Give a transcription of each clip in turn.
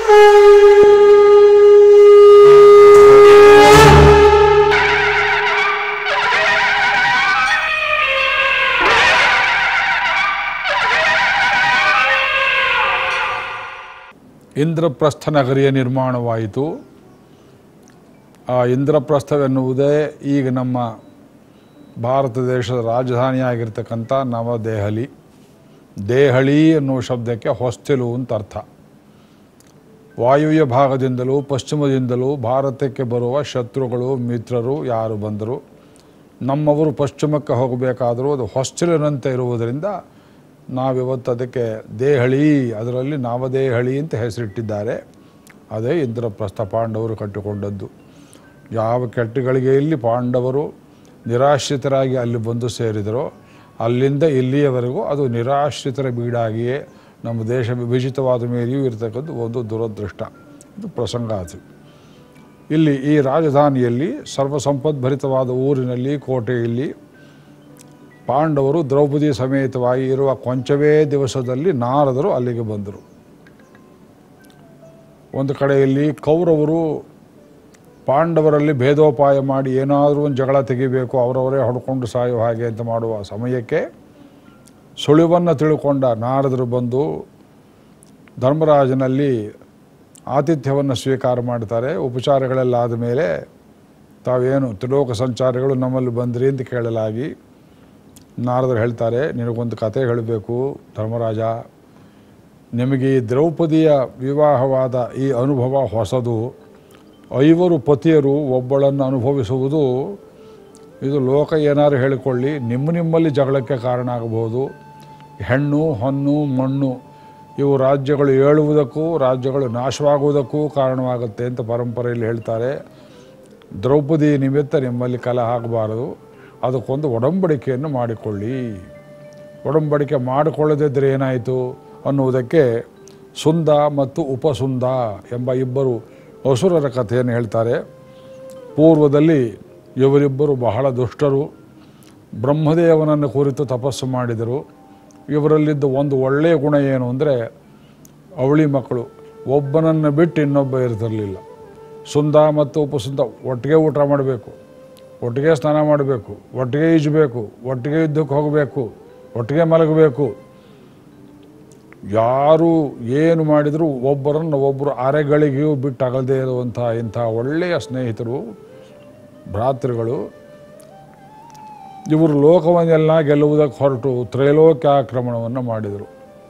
ಇಂದ್ರಪ್ರಸ್ಥ ನಗರಿಯ ನಿರ್ಮಾಣವಾಯಿತು ಆ ಇಂದ್ರಪ್ರಸ್ಥವೆನ್ನುವುದೇ ಈಗ ನಮ್ಮ ಭಾರತ ದೇಶದ ರಾಜಧಾನಿಯಾಗಿರ್ತಕ್ಕಂಥ ನವದೆಹಲಿ ದೇಹಳಿ ಎನ್ನುವ ಶಬ್ದಕ್ಕೆ ಹೊಸ್ತಿಲು ಅಂತ ಅರ್ಥ ವಾಯುವ್ಯ ಭಾಗದಿಂದಲೂ ಪಶ್ಚಿಮದಿಂದಲೂ ಭಾರತಕ್ಕೆ ಬರುವ ಶತ್ರುಗಳು ಮಿತ್ರರು ಯಾರು ಬಂದರು ನಮ್ಮವರು ಪಶ್ಚಿಮಕ್ಕೆ ಹೋಗಬೇಕಾದರೂ ಅದು ಹೊಸ್ತಿಲಿನಂತೆ ಇರುವುದರಿಂದ ನಾವಿವತ್ತು ಅದಕ್ಕೆ ದೇಹಳಿ ಅದರಲ್ಲಿ ನವದೇಹಳಿ ಅಂತ ಹೆಸರಿಟ್ಟಿದ್ದಾರೆ ಅದೇ ಇಂದ್ರಪ್ರಸ್ಥ ಪಾಂಡವರು ಕಟ್ಟಿಕೊಂಡದ್ದು ಯಾವ ಕೆಟ್ಟಗಳಿಗೆಯಲ್ಲಿ ಪಾಂಡವರು ನಿರಾಶ್ರಿತರಾಗಿ ಅಲ್ಲಿ ಬಂದು ಸೇರಿದರೋ ಅಲ್ಲಿಂದ ಇಲ್ಲಿಯವರೆಗೂ ಅದು ನಿರಾಶ್ರಿತರ ಬೀಡಾಗಿಯೇ ನಮ್ಮ ದೇಶ ವಿಭಜಿತವಾದ ಮೇಲೆಯೂ ಇರತಕ್ಕದ್ದು ಒಂದು ದುರದೃಷ್ಟ ಇದು ಪ್ರಸಂಗಾತಿ ಇಲ್ಲಿ ಈ ರಾಜಧಾನಿಯಲ್ಲಿ ಸರ್ವಸಂಪದ್ಭರಿತವಾದ ಊರಿನಲ್ಲಿ ಕೋಟೆಯಲ್ಲಿ ಪಾಂಡವರು ದ್ರೌಪದಿ ಸಮೇತವಾಗಿ ಇರುವ ಕೊಂಚವೇ ದಿವಸದಲ್ಲಿ ನಾರದರು ಅಲ್ಲಿಗೆ ಬಂದರು ಒಂದು ಕಡೆಯಲ್ಲಿ ಕೌರವರು ಪಾಂಡವರಲ್ಲಿ ಭೇದೋಪಾಯ ಮಾಡಿ ಏನಾದರೂ ಒಂದು ಜಗಳ ತೆಗಿಬೇಕು ಅವರವರೇ ಹೊಡ್ಕೊಂಡು ಸಾಯೋ ಹಾಗೆ ಅಂತ ಮಾಡುವ ಸಮಯಕ್ಕೆ ಸುಳಿವನ್ನು ತಿಳ್ಕೊಂಡ ನಾರದರು ಬಂದು ಧರ್ಮರಾಜನಲ್ಲಿ ಆತಿಥ್ಯವನ್ನು ಸ್ವೀಕಾರ ಮಾಡ್ತಾರೆ ಉಪಚಾರಗಳೆಲ್ಲ ಆದಮೇಲೆ ತಾವೇನು ತ್ರಿಲೋಕ ಸಂಚಾರಿಗಳು ನಮ್ಮಲ್ಲಿ ಬಂದ್ರಿ ಅಂತ ಕೇಳಲಾಗಿ ನಾರದರು ಹೇಳ್ತಾರೆ ನಿನಗೊಂದು ಕತೆ ಹೇಳಬೇಕು ಧರ್ಮರಾಜ ನಿಮಗೆ ಈ ದ್ರೌಪದಿಯ ವಿವಾಹವಾದ ಈ ಅನುಭವ ಹೊಸದು ಐವರು ಪತಿಯರು ಒಬ್ಬಳನ್ನು ಅನುಭವಿಸುವುದು ಇದು ಲೋಕ ಏನಾದ್ರು ಹೇಳಿಕೊಳ್ಳಿ ನಿಮ್ಮ ನಿಮ್ಮಲ್ಲಿ ಜಗಳಕ್ಕೆ ಕಾರಣ ಆಗಬಹುದು ಹೆಣ್ಣು ಹೊನ್ನು ಮಣ್ಣು ಇವು ರಾಜ್ಯಗಳು ಏಳುವುದಕ್ಕೂ ರಾಜ್ಯಗಳು ನಾಶವಾಗುವುದಕ್ಕೂ ಕಾರಣವಾಗುತ್ತೆ ಅಂತ ಪರಂಪರೆಯಲ್ಲಿ ಹೇಳ್ತಾರೆ ದ್ರೌಪದಿ ನಿಮಿತ್ತ ನಿಮ್ಮಲ್ಲಿ ಕಲಹ ಆಗಬಾರದು ಅದಕ್ಕೊಂದು ಒಡಂಬಡಿಕೆಯನ್ನು ಮಾಡಿಕೊಳ್ಳಿ ಒಡಂಬಡಿಕೆ ಮಾಡಿಕೊಳ್ಳದಿದ್ದರೆ ಏನಾಯಿತು ಅನ್ನುವುದಕ್ಕೆ ಸುಂದ ಮತ್ತು ಉಪಸುಂದ ಎಂಬ ಇಬ್ಬರು ಅಸುರರ ಕಥೆಯನ್ನು ಹೇಳ್ತಾರೆ ಪೂರ್ವದಲ್ಲಿ ಇವರಿಬ್ಬರು ಬಹಳ ದುಷ್ಟರು ಬ್ರಹ್ಮದೇವನನ್ನು ಕುರಿತು ತಪಸ್ಸು ಮಾಡಿದರು ಇವರಲ್ಲಿದ್ದ ಒಂದು ಒಳ್ಳೆಯ ಗುಣ ಏನು ಅಂದರೆ ಅವಳಿ ಮಕ್ಕಳು ಒಬ್ಬನನ್ನು ಬಿಟ್ಟು ಇನ್ನೊಬ್ಬ ಇರ್ತಿರಲಿಲ್ಲ ಸುಂದ ಮತ್ತು ಉಪಸುಂದ ಒಟ್ಟಿಗೆ ಊಟ ಮಾಡಬೇಕು ಒಟ್ಟಿಗೆ ಸ್ನಾನ ಮಾಡಬೇಕು ಒಟ್ಟಿಗೆ ಈಜಬೇಕು ಒಟ್ಟಿಗೆ ಯುದ್ಧಕ್ಕೆ ಹೋಗಬೇಕು ಒಟ್ಟಿಗೆ ಮಲಗಬೇಕು ಯಾರು ಏನು ಮಾಡಿದರೂ ಒಬ್ಬರನ್ನು ಒಬ್ಬರು ಅರೆಗಳಿಗೆಯೂ ಬಿಟ್ಟು ಅಗಲದೇ ಇರುವಂಥ ಇಂಥ ಒಳ್ಳೆಯ ಸ್ನೇಹಿತರು ಭ್ರಾತೃಗಳು ಇವರು ಲೋಕವನ್ನೆಲ್ಲ ಗೆಲ್ಲುವುದಕ್ಕೆ ಹೊರಟು ತ್ರೈಲೋಕ್ಯಾಕ್ರಮಣವನ್ನು ಮಾಡಿದರು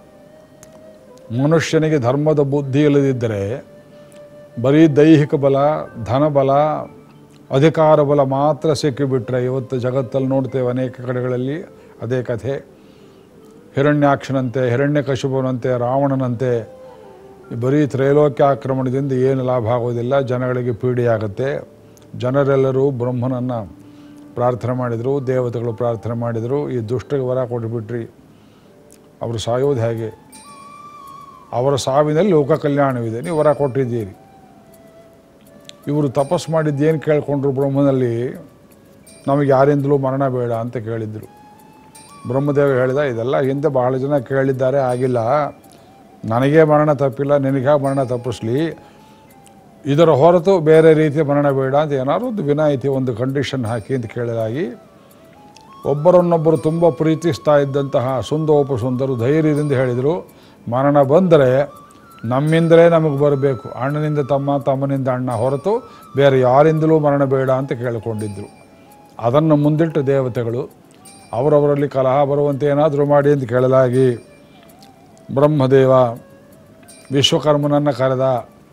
ಮನುಷ್ಯನಿಗೆ ಧರ್ಮದ ಬುದ್ಧಿ ಇಲ್ಲದಿದ್ದರೆ ಬರೀ ದೈಹಿಕ ಬಲ ಧನಬಲ ಅಧಿಕಾರ ಬಲ ಮಾತ್ರ ಸಿಕ್ಕಿಬಿಟ್ರೆ ಇವತ್ತು ಜಗತ್ತಲ್ಲಿ ನೋಡ್ತೇವೆ ಅನೇಕ ಕಡೆಗಳಲ್ಲಿ ಅದೇ ಕಥೆ ಹಿರಣ್ಯಾಕ್ಷನಂತೆ ಹಿರಣ್ಯಕಶುಪನಂತೆ ರಾವಣನಂತೆ ಬರೀ ತ್ರೈಲೋಕ್ಯ ಆಕ್ರಮಣದಿಂದ ಏನು ಲಾಭ ಆಗೋದಿಲ್ಲ ಜನಗಳಿಗೆ ಪೀಡೆಯಾಗುತ್ತೆ ಜನರೆಲ್ಲರೂ ಬ್ರಹ್ಮನನ್ನು ಪ್ರಾರ್ಥನೆ ಮಾಡಿದರು ದೇವತೆಗಳು ಪ್ರಾರ್ಥನೆ ಮಾಡಿದರು ಈ ದುಷ್ಟಗೆ ವರ ಕೊಟ್ಟುಬಿಟ್ರಿ ಅವರು ಸಾಯೋದು ಹೇಗೆ ಅವರ ಸಾವಿನಲ್ಲಿ ಲೋಕ ಕಲ್ಯಾಣವಿದೆ ನೀವು ವರ ಕೊಟ್ಟಿದ್ದೀರಿ ಇವರು ತಪಸ್ಸು ಮಾಡಿದ್ದೇನು ಕೇಳಿಕೊಂಡ್ರು ಬ್ರಹ್ಮನಲ್ಲಿ ನಮಗೆ ಯಾರಿಂದಲೂ ಮರಣ ಬೇಡ ಅಂತ ಕೇಳಿದ್ರು ಬ್ರಹ್ಮದೇವ ಹೇಳಿದ ಇದೆಲ್ಲ ಹಿಂದೆ ಬಹಳ ಜನ ಕೇಳಿದ್ದಾರೆ ಆಗಿಲ್ಲ ನನಗೇ ಮರಣ ತಪ್ಪಿಲ್ಲ ನಿನಗೆ ಮರಣ ತಪ್ಪಿಸ್ಲಿ ಇದರ ಹೊರತು ಬೇರೆ ರೀತಿಯ ಮರಣ ಬೇಡ ಅಂತ ಏನಾದ್ರು ಒಂದು ವಿನಾಯಿತಿ ಒಂದು ಕಂಡೀಷನ್ ಹಾಕಿ ಅಂತ ಕೇಳಲಾಗಿ ಒಬ್ಬರನ್ನೊಬ್ಬರು ತುಂಬ ಪ್ರೀತಿಸ್ತಾ ಇದ್ದಂತಹ ಸುಂದೋಪಸುಂದರು ಧೈರ್ಯದಿಂದ ಹೇಳಿದರು ಮರಣ ಬಂದರೆ ನಮ್ಮಿಂದಲೇ ನಮಗೆ ಬರಬೇಕು ಅಣ್ಣನಿಂದ ತಮ್ಮ ತಮ್ಮನಿಂದ ಅಣ್ಣ ಹೊರತು ಬೇರೆ ಯಾರಿಂದಲೂ ಮರಣ ಬೇಡ ಅಂತ ಕೇಳಿಕೊಂಡಿದ್ದರು ಅದನ್ನು ಮುಂದಿಟ್ಟು ದೇವತೆಗಳು ಅವರವರಲ್ಲಿ ಕಲಹ ಬರುವಂತೆ ಏನಾದರೂ ಮಾಡಿ ಅಂತ ಕೇಳಲಾಗಿ ಬ್ರಹ್ಮದೇವ ವಿಶ್ವಕರ್ಮನನ್ನು ಕರೆದ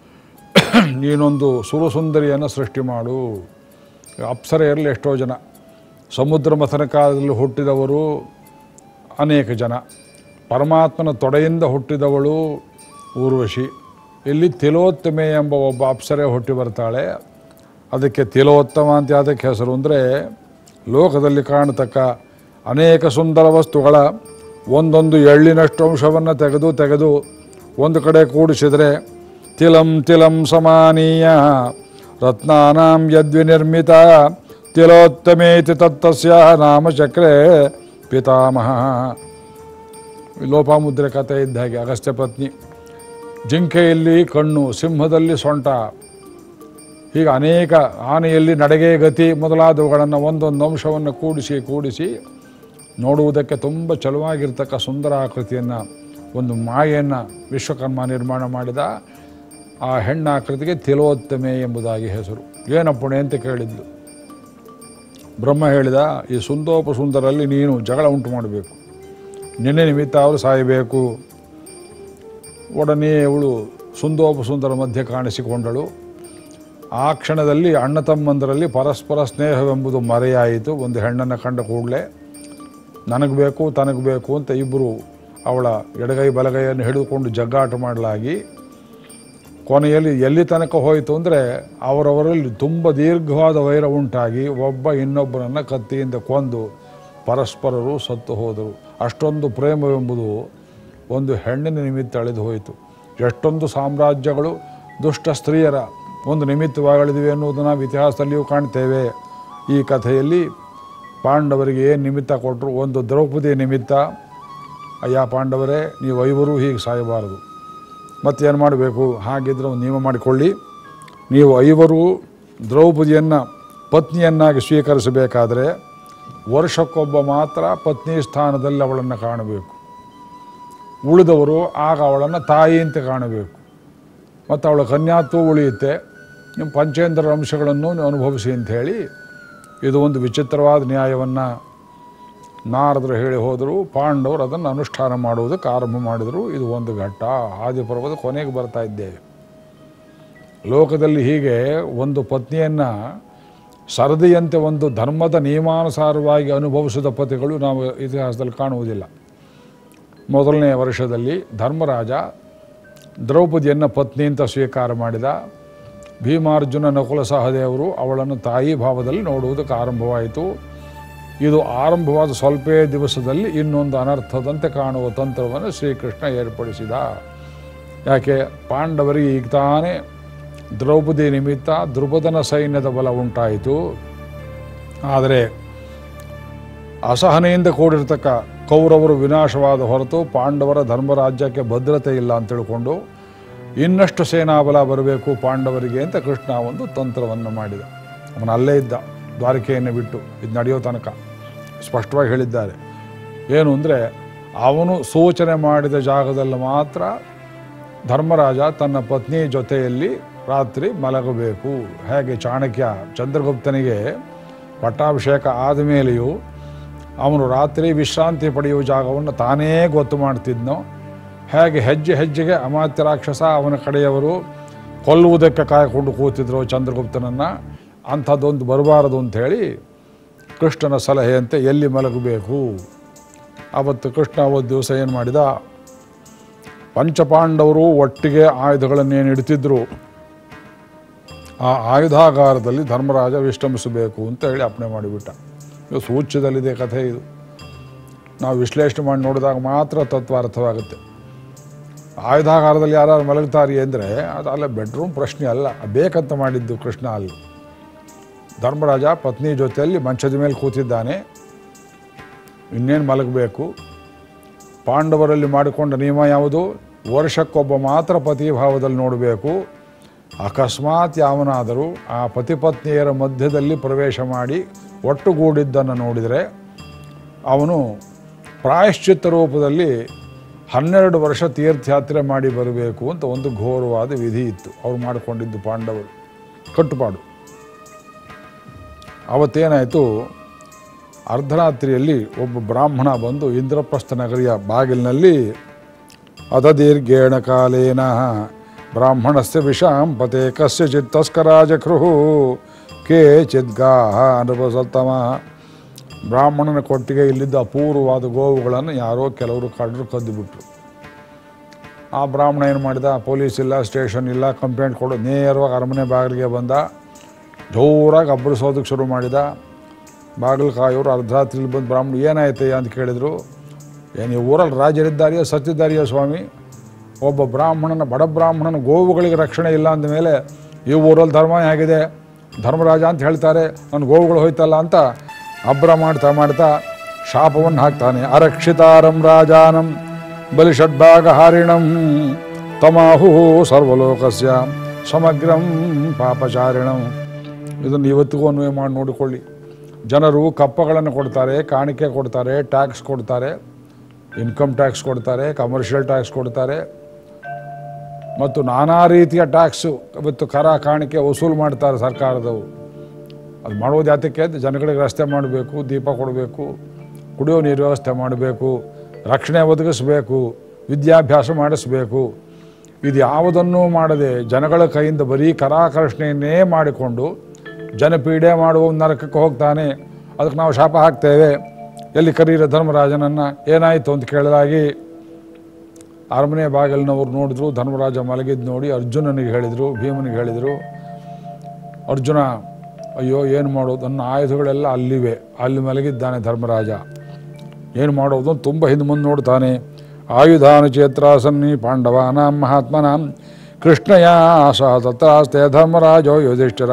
ನೀನೊಂದು ಸುರಸುಂದರಿಯನ್ನು ಸೃಷ್ಟಿ ಮಾಡು ಅಪ್ಸರೆಯರಲ್ಲಿ ಎಷ್ಟೋ ಜನ ಸಮುದ್ರ ಮಥನ ಕಾಲದಲ್ಲಿ ಹುಟ್ಟಿದವರು ಅನೇಕ ಜನ ಪರಮಾತ್ಮನ ತೊಡೆಯಿಂದ ಹುಟ್ಟಿದವಳು ಊರ್ವಶಿ ಇಲ್ಲಿ ತಿಲೋತ್ತಮೆ ಎಂಬ ಒಬ್ಬ ಅಪ್ಸರೆ ಹುಟ್ಟಿ ಬರ್ತಾಳೆ ಅದಕ್ಕೆ ತಿಲೋತ್ತಮ ಅಂತ ಅದಕ್ಕೆ ಹೆಸರು ಅಂದರೆ ಲೋಕದಲ್ಲಿ ಕಾಣತಕ್ಕ ಅನೇಕ ಸುಂದರ ವಸ್ತುಗಳ ಒಂದೊಂದು ಎಳ್ಳಿನಷ್ಟು ಅಂಶವನ್ನು ತೆಗೆದು ತೆಗೆದು ಒಂದು ಕಡೆ ಕೂಡಿಸಿದರೆ ತಿಲಂ ತಿಲಂ ಸಮಾನೀಯ ರತ್ನಾನಾಂ ಯದ್ವಿನಿರ್ಮಿತ ತಿಲೋತ್ತಮೇತಿ ತತ್ತಸ್ಯ ನಾಮಚಕ್ರೆ ಪಿತಾಮಹ ಲೋಪಾಮುದ್ರೆ ಕಥೆ ಇದ್ದ ಹಾಗೆ ಅಗಸ್ತ್ಯ ಪತ್ನಿ ಜಿಂಕೆಯಲ್ಲಿ ಕಣ್ಣು ಸಿಂಹದಲ್ಲಿ ಸೊಂಟ ಹೀಗೆ ಅನೇಕ ಆನೆಯಲ್ಲಿ ನಡೆಗೆ ಗತಿ ಮೊದಲಾದವುಗಳನ್ನು ಒಂದೊಂದು ಅಂಶವನ್ನು ಕೂಡಿಸಿ ಕೂಡಿಸಿ ನೋಡುವುದಕ್ಕೆ ತುಂಬ ಚಲುವಾಗಿರ್ತಕ್ಕ ಸುಂದರ ಆಕೃತಿಯನ್ನು ಒಂದು ಮಾಯೆಯನ್ನು ವಿಶ್ವಕರ್ಮ ನಿರ್ಮಾಣ ಮಾಡಿದ ಆ ಹೆಣ್ಣಾಕೃತಿಗೆ ತಿಲೋತ್ತಮೆ ಎಂಬುದಾಗಿ ಹೆಸರು ಏನಪ್ಪಣೆ ಅಂತ ಕೇಳಿದ್ಲು ಬ್ರಹ್ಮ ಹೇಳಿದ ಈ ಸುಂದೋಪಸುಂದರಲ್ಲಿ ನೀನು ಜಗಳ ಉಂಟು ಮಾಡಬೇಕು ನಿನ್ನೆ ನಿಮಿತ್ತ ಅವರು ಸಾಯಬೇಕು ಒಡನೆ ಇವಳು ಸುಂದೋಪಸುಂದರ ಮಧ್ಯೆ ಕಾಣಿಸಿಕೊಂಡಳು ಆ ಕ್ಷಣದಲ್ಲಿ ಅಣ್ಣ ತಮ್ಮಂದರಲ್ಲಿ ಪರಸ್ಪರ ಸ್ನೇಹವೆಂಬುದು ಮರೆಯಾಯಿತು ಒಂದು ಹೆಣ್ಣನ್ನು ಕಂಡ ಕೂಡಲೇ ನನಗೆ ಬೇಕು ತನಗೆ ಬೇಕು ಅಂತ ಇಬ್ಬರು ಅವಳ ಎಡಗೈ ಬಲಗೈಯನ್ನು ಹಿಡಿದುಕೊಂಡು ಜಗ್ಗಾಟ ಮಾಡಲಾಗಿ ಕೊನೆಯಲ್ಲಿ ಎಲ್ಲಿ ತನಕ ಹೋಯಿತು ಅಂದರೆ ಅವರವರಲ್ಲಿ ತುಂಬ ದೀರ್ಘವಾದ ವೈರ ಉಂಟಾಗಿ ಒಬ್ಬ ಇನ್ನೊಬ್ಬರನ್ನು ಕತ್ತಿಯಿಂದ ಕೊಂದು ಪರಸ್ಪರರು ಸತ್ತು ಹೋದರು ಅಷ್ಟೊಂದು ಪ್ರೇಮವೆಂಬುದು ಒಂದು ಹೆಣ್ಣಿನ ನಿಮಿತ್ತ ಅಳೆದು ಹೋಯಿತು ಎಷ್ಟೊಂದು ಸಾಮ್ರಾಜ್ಯಗಳು ದುಷ್ಟ ಸ್ತ್ರೀಯರ ಒಂದು ನಿಮಿತ್ತವಾಗಲಿವೆ ಎನ್ನುವುದನ್ನು ನಾವು ಇತಿಹಾಸದಲ್ಲಿಯೂ ಕಾಣ್ತೇವೆ ಈ ಕಥೆಯಲ್ಲಿ ಪಾಂಡವರಿಗೆ ಏನು ನಿಮಿತ್ತ ಕೊಟ್ಟರು ಒಂದು ದ್ರೌಪದಿ ನಿಮಿತ್ತ ಅಯ್ಯ ಪಾಂಡವರೇ ನೀವು ಐವರು ಹೀಗೆ ಸಾಯಬಾರದು ಮತ್ತೇನು ಮಾಡಬೇಕು ಹಾಗಿದ್ರೆ ಒಂದು ನಿಯಮ ಮಾಡಿಕೊಳ್ಳಿ ನೀವು ಐವರು ದ್ರೌಪದಿಯನ್ನು ಪತ್ನಿಯನ್ನಾಗಿ ಸ್ವೀಕರಿಸಬೇಕಾದರೆ ವರ್ಷಕ್ಕೊಬ್ಬ ಮಾತ್ರ ಪತ್ನಿ ಸ್ಥಾನದಲ್ಲಿ ಅವಳನ್ನು ಕಾಣಬೇಕು ಉಳಿದವರು ಆಗ ಅವಳನ್ನು ತಾಯಿ ಅಂತ ಕಾಣಬೇಕು ಮತ್ತು ಅವಳ ಕನ್ಯಾತ್ವ ಉಳಿಯುತ್ತೆ ನಿಮ್ಮ ಪಂಚೇಂದ್ರ ಅಂಶಗಳನ್ನು ನೀವು ಅನುಭವಿಸಿ ಅಂತ ಹೇಳಿ ಇದು ಒಂದು ವಿಚಿತ್ರವಾದ ನ್ಯಾಯವನ್ನು ನಾರದರು ಹೇಳಿ ಹೋದರು ಪಾಂಡವರು ಅದನ್ನು ಅನುಷ್ಠಾನ ಮಾಡುವುದಕ್ಕೆ ಆರಂಭ ಮಾಡಿದರು ಇದು ಒಂದು ಘಟ್ಟ ಆದಿಪರ್ವದ ಕೊನೆಗೆ ಬರ್ತಾ ಇದ್ದೇವೆ ಲೋಕದಲ್ಲಿ ಹೀಗೆ ಒಂದು ಪತ್ನಿಯನ್ನು ಸರದಿಯಂತೆ ಒಂದು ಧರ್ಮದ ನಿಯಮಾನುಸಾರವಾಗಿ ಅನುಭವಿಸಿದ ಪತಿಗಳು ನಾವು ಇತಿಹಾಸದಲ್ಲಿ ಕಾಣುವುದಿಲ್ಲ ಮೊದಲನೇ ವರ್ಷದಲ್ಲಿ ಧರ್ಮರಾಜ ದ್ರೌಪದಿಯನ್ನು ಪತ್ನಿ ಅಂತ ಸ್ವೀಕಾರ ಮಾಡಿದ ಭೀಮಾರ್ಜುನ ನಕುಲ ಸಹದೇವರು ಅವಳನ್ನು ತಾಯಿ ಭಾವದಲ್ಲಿ ನೋಡುವುದಕ್ಕೆ ಆರಂಭವಾಯಿತು ಇದು ಆರಂಭವಾದ ಸ್ವಲ್ಪೇ ದಿವಸದಲ್ಲಿ ಇನ್ನೊಂದು ಅನರ್ಥದಂತೆ ಕಾಣುವ ತಂತ್ರವನ್ನು ಶ್ರೀಕೃಷ್ಣ ಏರ್ಪಡಿಸಿದ ಯಾಕೆ ಪಾಂಡವರಿಗೆ ಈಗ ತಾನೇ ದ್ರೌಪದಿ ನಿಮಿತ್ತ ದ್ರುಪದನ ಸೈನ್ಯದ ಬಲ ಉಂಟಾಯಿತು ಆದರೆ ಅಸಹನೆಯಿಂದ ಕೂಡಿರ್ತಕ್ಕ ಕೌರವರು ವಿನಾಶವಾದ ಹೊರತು ಪಾಂಡವರ ಧರ್ಮರಾಜ್ಯಕ್ಕೆ ಭದ್ರತೆ ಇಲ್ಲ ಅಂತ ತಿಳ್ಕೊಂಡು ಇನ್ನಷ್ಟು ಸೇನಾಬಲ ಬರಬೇಕು ಪಾಂಡವರಿಗೆ ಅಂತ ಕೃಷ್ಣ ಒಂದು ತಂತ್ರವನ್ನು ಮಾಡಿದ ಅವನು ಅಲ್ಲೇ ಇದ್ದ ದ್ವಾರಕೆಯನ್ನು ಬಿಟ್ಟು ಇದು ನಡೆಯೋ ತನಕ ಸ್ಪಷ್ಟವಾಗಿ ಹೇಳಿದ್ದಾರೆ ಏನು ಅಂದರೆ ಅವನು ಸೂಚನೆ ಮಾಡಿದ ಜಾಗದಲ್ಲಿ ಮಾತ್ರ ಧರ್ಮರಾಜ ತನ್ನ ಪತ್ನಿ ಜೊತೆಯಲ್ಲಿ ರಾತ್ರಿ ಮಲಗಬೇಕು ಹೇಗೆ ಚಾಣಕ್ಯ ಚಂದ್ರಗುಪ್ತನಿಗೆ ಪಟ್ಟಾಭಿಷೇಕ ಆದ ಮೇಲೆಯೂ ಅವನು ರಾತ್ರಿ ವಿಶ್ರಾಂತಿ ಪಡೆಯುವ ಜಾಗವನ್ನು ತಾನೇ ಗೊತ್ತು ಮಾಡ್ತಿದ್ನೋ ಹೇಗೆ ಹೆಜ್ಜೆ ಹೆಜ್ಜೆಗೆ ಅಮಾತ್ಯ ರಾಕ್ಷಸ ಅವನ ಕಡೆಯವರು ಕೊಲ್ಲುವುದಕ್ಕೆ ಕಾಯ್ಕೊಂಡು ಕೂತಿದ್ರು ಚಂದ್ರಗುಪ್ತನನ್ನು ಅಂಥದ್ದೊಂದು ಬರಬಾರದು ಅಂಥೇಳಿ ಕೃಷ್ಣನ ಸಲಹೆಯಂತೆ ಎಲ್ಲಿ ಮಲಗಬೇಕು ಅವತ್ತು ಕೃಷ್ಣ ಅವತ್ತು ದಿವಸ ಏನು ಮಾಡಿದ ಪಂಚಪಾಂಡವರು ಒಟ್ಟಿಗೆ ಆಯುಧಗಳನ್ನೇನು ಇಡ್ತಿದ್ರು ಆ ಆಯುಧಾಗಾರದಲ್ಲಿ ಧರ್ಮರಾಜ ವಿಶ್ರಮಿಸಬೇಕು ಅಂತ ಹೇಳಿ ಅಪ್ಪಣೆ ಮಾಡಿಬಿಟ್ಟ ಇದು ಸೂಚ್ಯದಲ್ಲಿದೆ ಕಥೆ ಇದು ನಾವು ವಿಶ್ಲೇಷಣೆ ಮಾಡಿ ನೋಡಿದಾಗ ಮಾತ್ರ ತತ್ವ ಅರ್ಥವಾಗುತ್ತೆ ಆಯುಧಾಗಾರದಲ್ಲಿ ಯಾರು ಮಲಗ್ತಾರೆ ಅಂದರೆ ಅದು ಅಲ್ಲ ಬೆಡ್ರೂಮ್ ಪ್ರಶ್ನೆ ಅಲ್ಲ ಬೇಕಂತ ಮಾಡಿದ್ದು ಕೃಷ್ಣ ಅಲ್ಲಿ ಧರ್ಮರಾಜ ಪತ್ನಿ ಜೊತೆಯಲ್ಲಿ ಮಂಚದ ಮೇಲೆ ಕೂತಿದ್ದಾನೆ ಇನ್ನೇನು ಮಲಗಬೇಕು ಪಾಂಡವರಲ್ಲಿ ಮಾಡಿಕೊಂಡ ನಿಯಮ ಯಾವುದು ವರ್ಷಕ್ಕೊಬ್ಬ ಮಾತ್ರ ಪತಿ ಭಾವದಲ್ಲಿ ನೋಡಬೇಕು ಅಕಸ್ಮಾತ್ ಯಾವನಾದರೂ ಆ ಪತಿಪತ್ನಿಯರ ಮಧ್ಯದಲ್ಲಿ ಪ್ರವೇಶ ಮಾಡಿ ಒಟ್ಟುಗೂಡಿದ್ದನ್ನು ನೋಡಿದರೆ ಅವನು ಪ್ರಾಯಶ್ಚಿತ್ತ ರೂಪದಲ್ಲಿ ಹನ್ನೆರಡು ವರ್ಷ ತೀರ್ಥಯಾತ್ರೆ ಮಾಡಿ ಬರಬೇಕು ಅಂತ ಒಂದು ಘೋರವಾದ ವಿಧಿ ಇತ್ತು ಅವ್ರು ಮಾಡಿಕೊಂಡಿದ್ದು ಪಾಂಡವರು ಕಟ್ಟುಪಾಡು ಅವತ್ತೇನಾಯಿತು ಅರ್ಧರಾತ್ರಿಯಲ್ಲಿ ಒಬ್ಬ ಬ್ರಾಹ್ಮಣ ಬಂದು ಇಂದ್ರಪ್ರಸ್ಥ ನಗರಿಯ ಬಾಗಿಲಿನಲ್ಲಿ ಅದದೀರ್ಘೇಣ ಕಾಲೇನ ಬ್ರಾಹ್ಮಣಸ್ಯ ವಿಷಾಂ ಪತೆ ಕಸ್ಯಚಿತ್ ತಸ್ಕರಾಜಕ್ರುಹು ಕೇ ಚಿದ್ಗಾಹ ಅನುಭವಸತ್ತಮ ಬ್ರಾಹ್ಮಣನ ಕೊಟ್ಟಿಗೆ ಇಲ್ಲಿದ್ದ ಅಪೂರ್ವವಾದ ಗೋವುಗಳನ್ನು ಯಾರೋ ಕೆಲವರು ಕಳ್ಳರು ಕದ್ದುಬಿಟ್ರು ಆ ಬ್ರಾಹ್ಮಣ ಏನು ಮಾಡಿದ ಪೊಲೀಸ್ ಇಲ್ಲ ಸ್ಟೇಷನ್ ಇಲ್ಲ ಕಂಪ್ಲೇಂಟ್ ಕೊಡು ನೇರವಾಗಿ ಅರಮನೆ ಬಾಗಿಲಿಗೆ ಬಂದ ಜೋರಾಗಿ ಅಬ್ಬರಿಸೋದಕ್ಕೆ ಶುರು ಮಾಡಿದ ಬಾಗಿಲು ಕಾಯೋರು ಅರ್ಧರಾತ್ರಿಲಿ ಬಂದು ಬ್ರಾಹ್ಮಣ ಏನಾಯ್ತಯ್ಯ ಅಂತ ಕೇಳಿದರು ಏನು ಈ ಊರಲ್ಲಿ ರಾಜರಿದ್ದಾರೆಯೋ ಸತ್ತಿದ್ದಾರೆಯೋ ಸ್ವಾಮಿ ಒಬ್ಬ ಬ್ರಾಹ್ಮಣನ ಬಡ ಬ್ರಾಹ್ಮಣನ ಗೋವುಗಳಿಗೆ ರಕ್ಷಣೆ ಇಲ್ಲ ಅಂದಮೇಲೆ ಈ ಊರಲ್ಲಿ ಧರ್ಮ ಹೇಗಿದೆ ಧರ್ಮರಾಜ ಅಂತ ಹೇಳ್ತಾರೆ ನನ್ನ ಗೋವುಗಳು ಹೋಯ್ತಲ್ಲ ಅಂತ ಅಬ್ರ ಮಾಡ್ತಾ ಮಾಡ್ತಾ ಶಾಪವನ್ನು ಹಾಕ್ತಾನೆ ಅರಕ್ಷಿತಾರಂ ರಾಜಾನಂ ಬಲಿಷಡ್ಭಾಗ ಹಾರಿಣಂ ತಮಾಹು ಸರ್ವಲೋಕಸ್ಯ ಸಮಗ್ರಂ ಪಾಪಚಾರಿಣಂ ಇದನ್ನು ಇವತ್ತಿಗೂ ಅನ್ವಯ ಮಾಡಿ ನೋಡಿಕೊಳ್ಳಿ ಜನರು ಕಪ್ಪಗಳನ್ನು ಕೊಡ್ತಾರೆ ಕಾಣಿಕೆ ಕೊಡ್ತಾರೆ ಟ್ಯಾಕ್ಸ್ ಕೊಡ್ತಾರೆ ಇನ್ಕಮ್ ಟ್ಯಾಕ್ಸ್ ಕೊಡ್ತಾರೆ ಕಮರ್ಷಿಯಲ್ ಟ್ಯಾಕ್ಸ್ ಕೊಡ್ತಾರೆ ಮತ್ತು ನಾನಾ ರೀತಿಯ ಟ್ಯಾಕ್ಸು ಇವತ್ತು ಕರ ಕಾಣಿಕೆ ವಸೂಲು ಮಾಡ್ತಾರೆ ಸರ್ಕಾರದವರು ಅದು ಮಾಡೋದು ಯಾತಕ್ಕೆ ಅಂತ ಜನಗಳಿಗೆ ರಸ್ತೆ ಮಾಡಬೇಕು ದೀಪ ಕೊಡಬೇಕು ಕುಡಿಯೋ ನೀರು ವ್ಯವಸ್ಥೆ ಮಾಡಬೇಕು ರಕ್ಷಣೆ ಒದಗಿಸಬೇಕು ವಿದ್ಯಾಭ್ಯಾಸ ಮಾಡಿಸ್ಬೇಕು ಇದು ಯಾವುದನ್ನೂ ಮಾಡದೆ ಜನಗಳ ಕೈಯಿಂದ ಬರೀ ಕರಾಕರ್ಷಣೆಯನ್ನೇ ಮಾಡಿಕೊಂಡು ಜನಪೀಡೆ ಮಾಡುವ ಒಂದು ನರಕಕ್ಕೆ ಹೋಗ್ತಾನೆ ಅದಕ್ಕೆ ನಾವು ಶಾಪ ಹಾಕ್ತೇವೆ ಎಲ್ಲಿ ಕರೀರ ಧರ್ಮರಾಜನನ್ನು ಏನಾಯಿತು ಅಂತ ಕೇಳಲಾಗಿ ಅರಮನೆ ಬಾಗಿಲಿನವ್ರು ನೋಡಿದ್ರು ಧರ್ಮರಾಜ ಮಲಗಿದ್ದು ನೋಡಿ ಅರ್ಜುನನಿಗೆ ಹೇಳಿದರು ಭೀಮನಿಗೆ ಹೇಳಿದರು ಅರ್ಜುನ ಅಯ್ಯೋ ಏನು ಮಾಡೋದು ನನ್ನ ಆಯುಧಗಳೆಲ್ಲ ಅಲ್ಲಿವೆ ಅಲ್ಲಿ ಮಲಗಿದ್ದಾನೆ ಧರ್ಮರಾಜ ಏನು ಮಾಡೋದು ಅಂತ ತುಂಬ ಹಿಂದೆ ಮುಂದೆ ನೋಡ್ತಾನೆ ಆಯುಧಾನ ಚೇತ್ರಾಸನ್ನಿ ಪಾಂಡವಾನಾಂ ಮಹಾತ್ಮನಾಂ ಕೃಷ್ಣಯ ಸಹ ತತ್ರಾಸ್ತೆ ಧರ್ಮರಾಜೋ ಯುಧಿಷ್ಠಿರ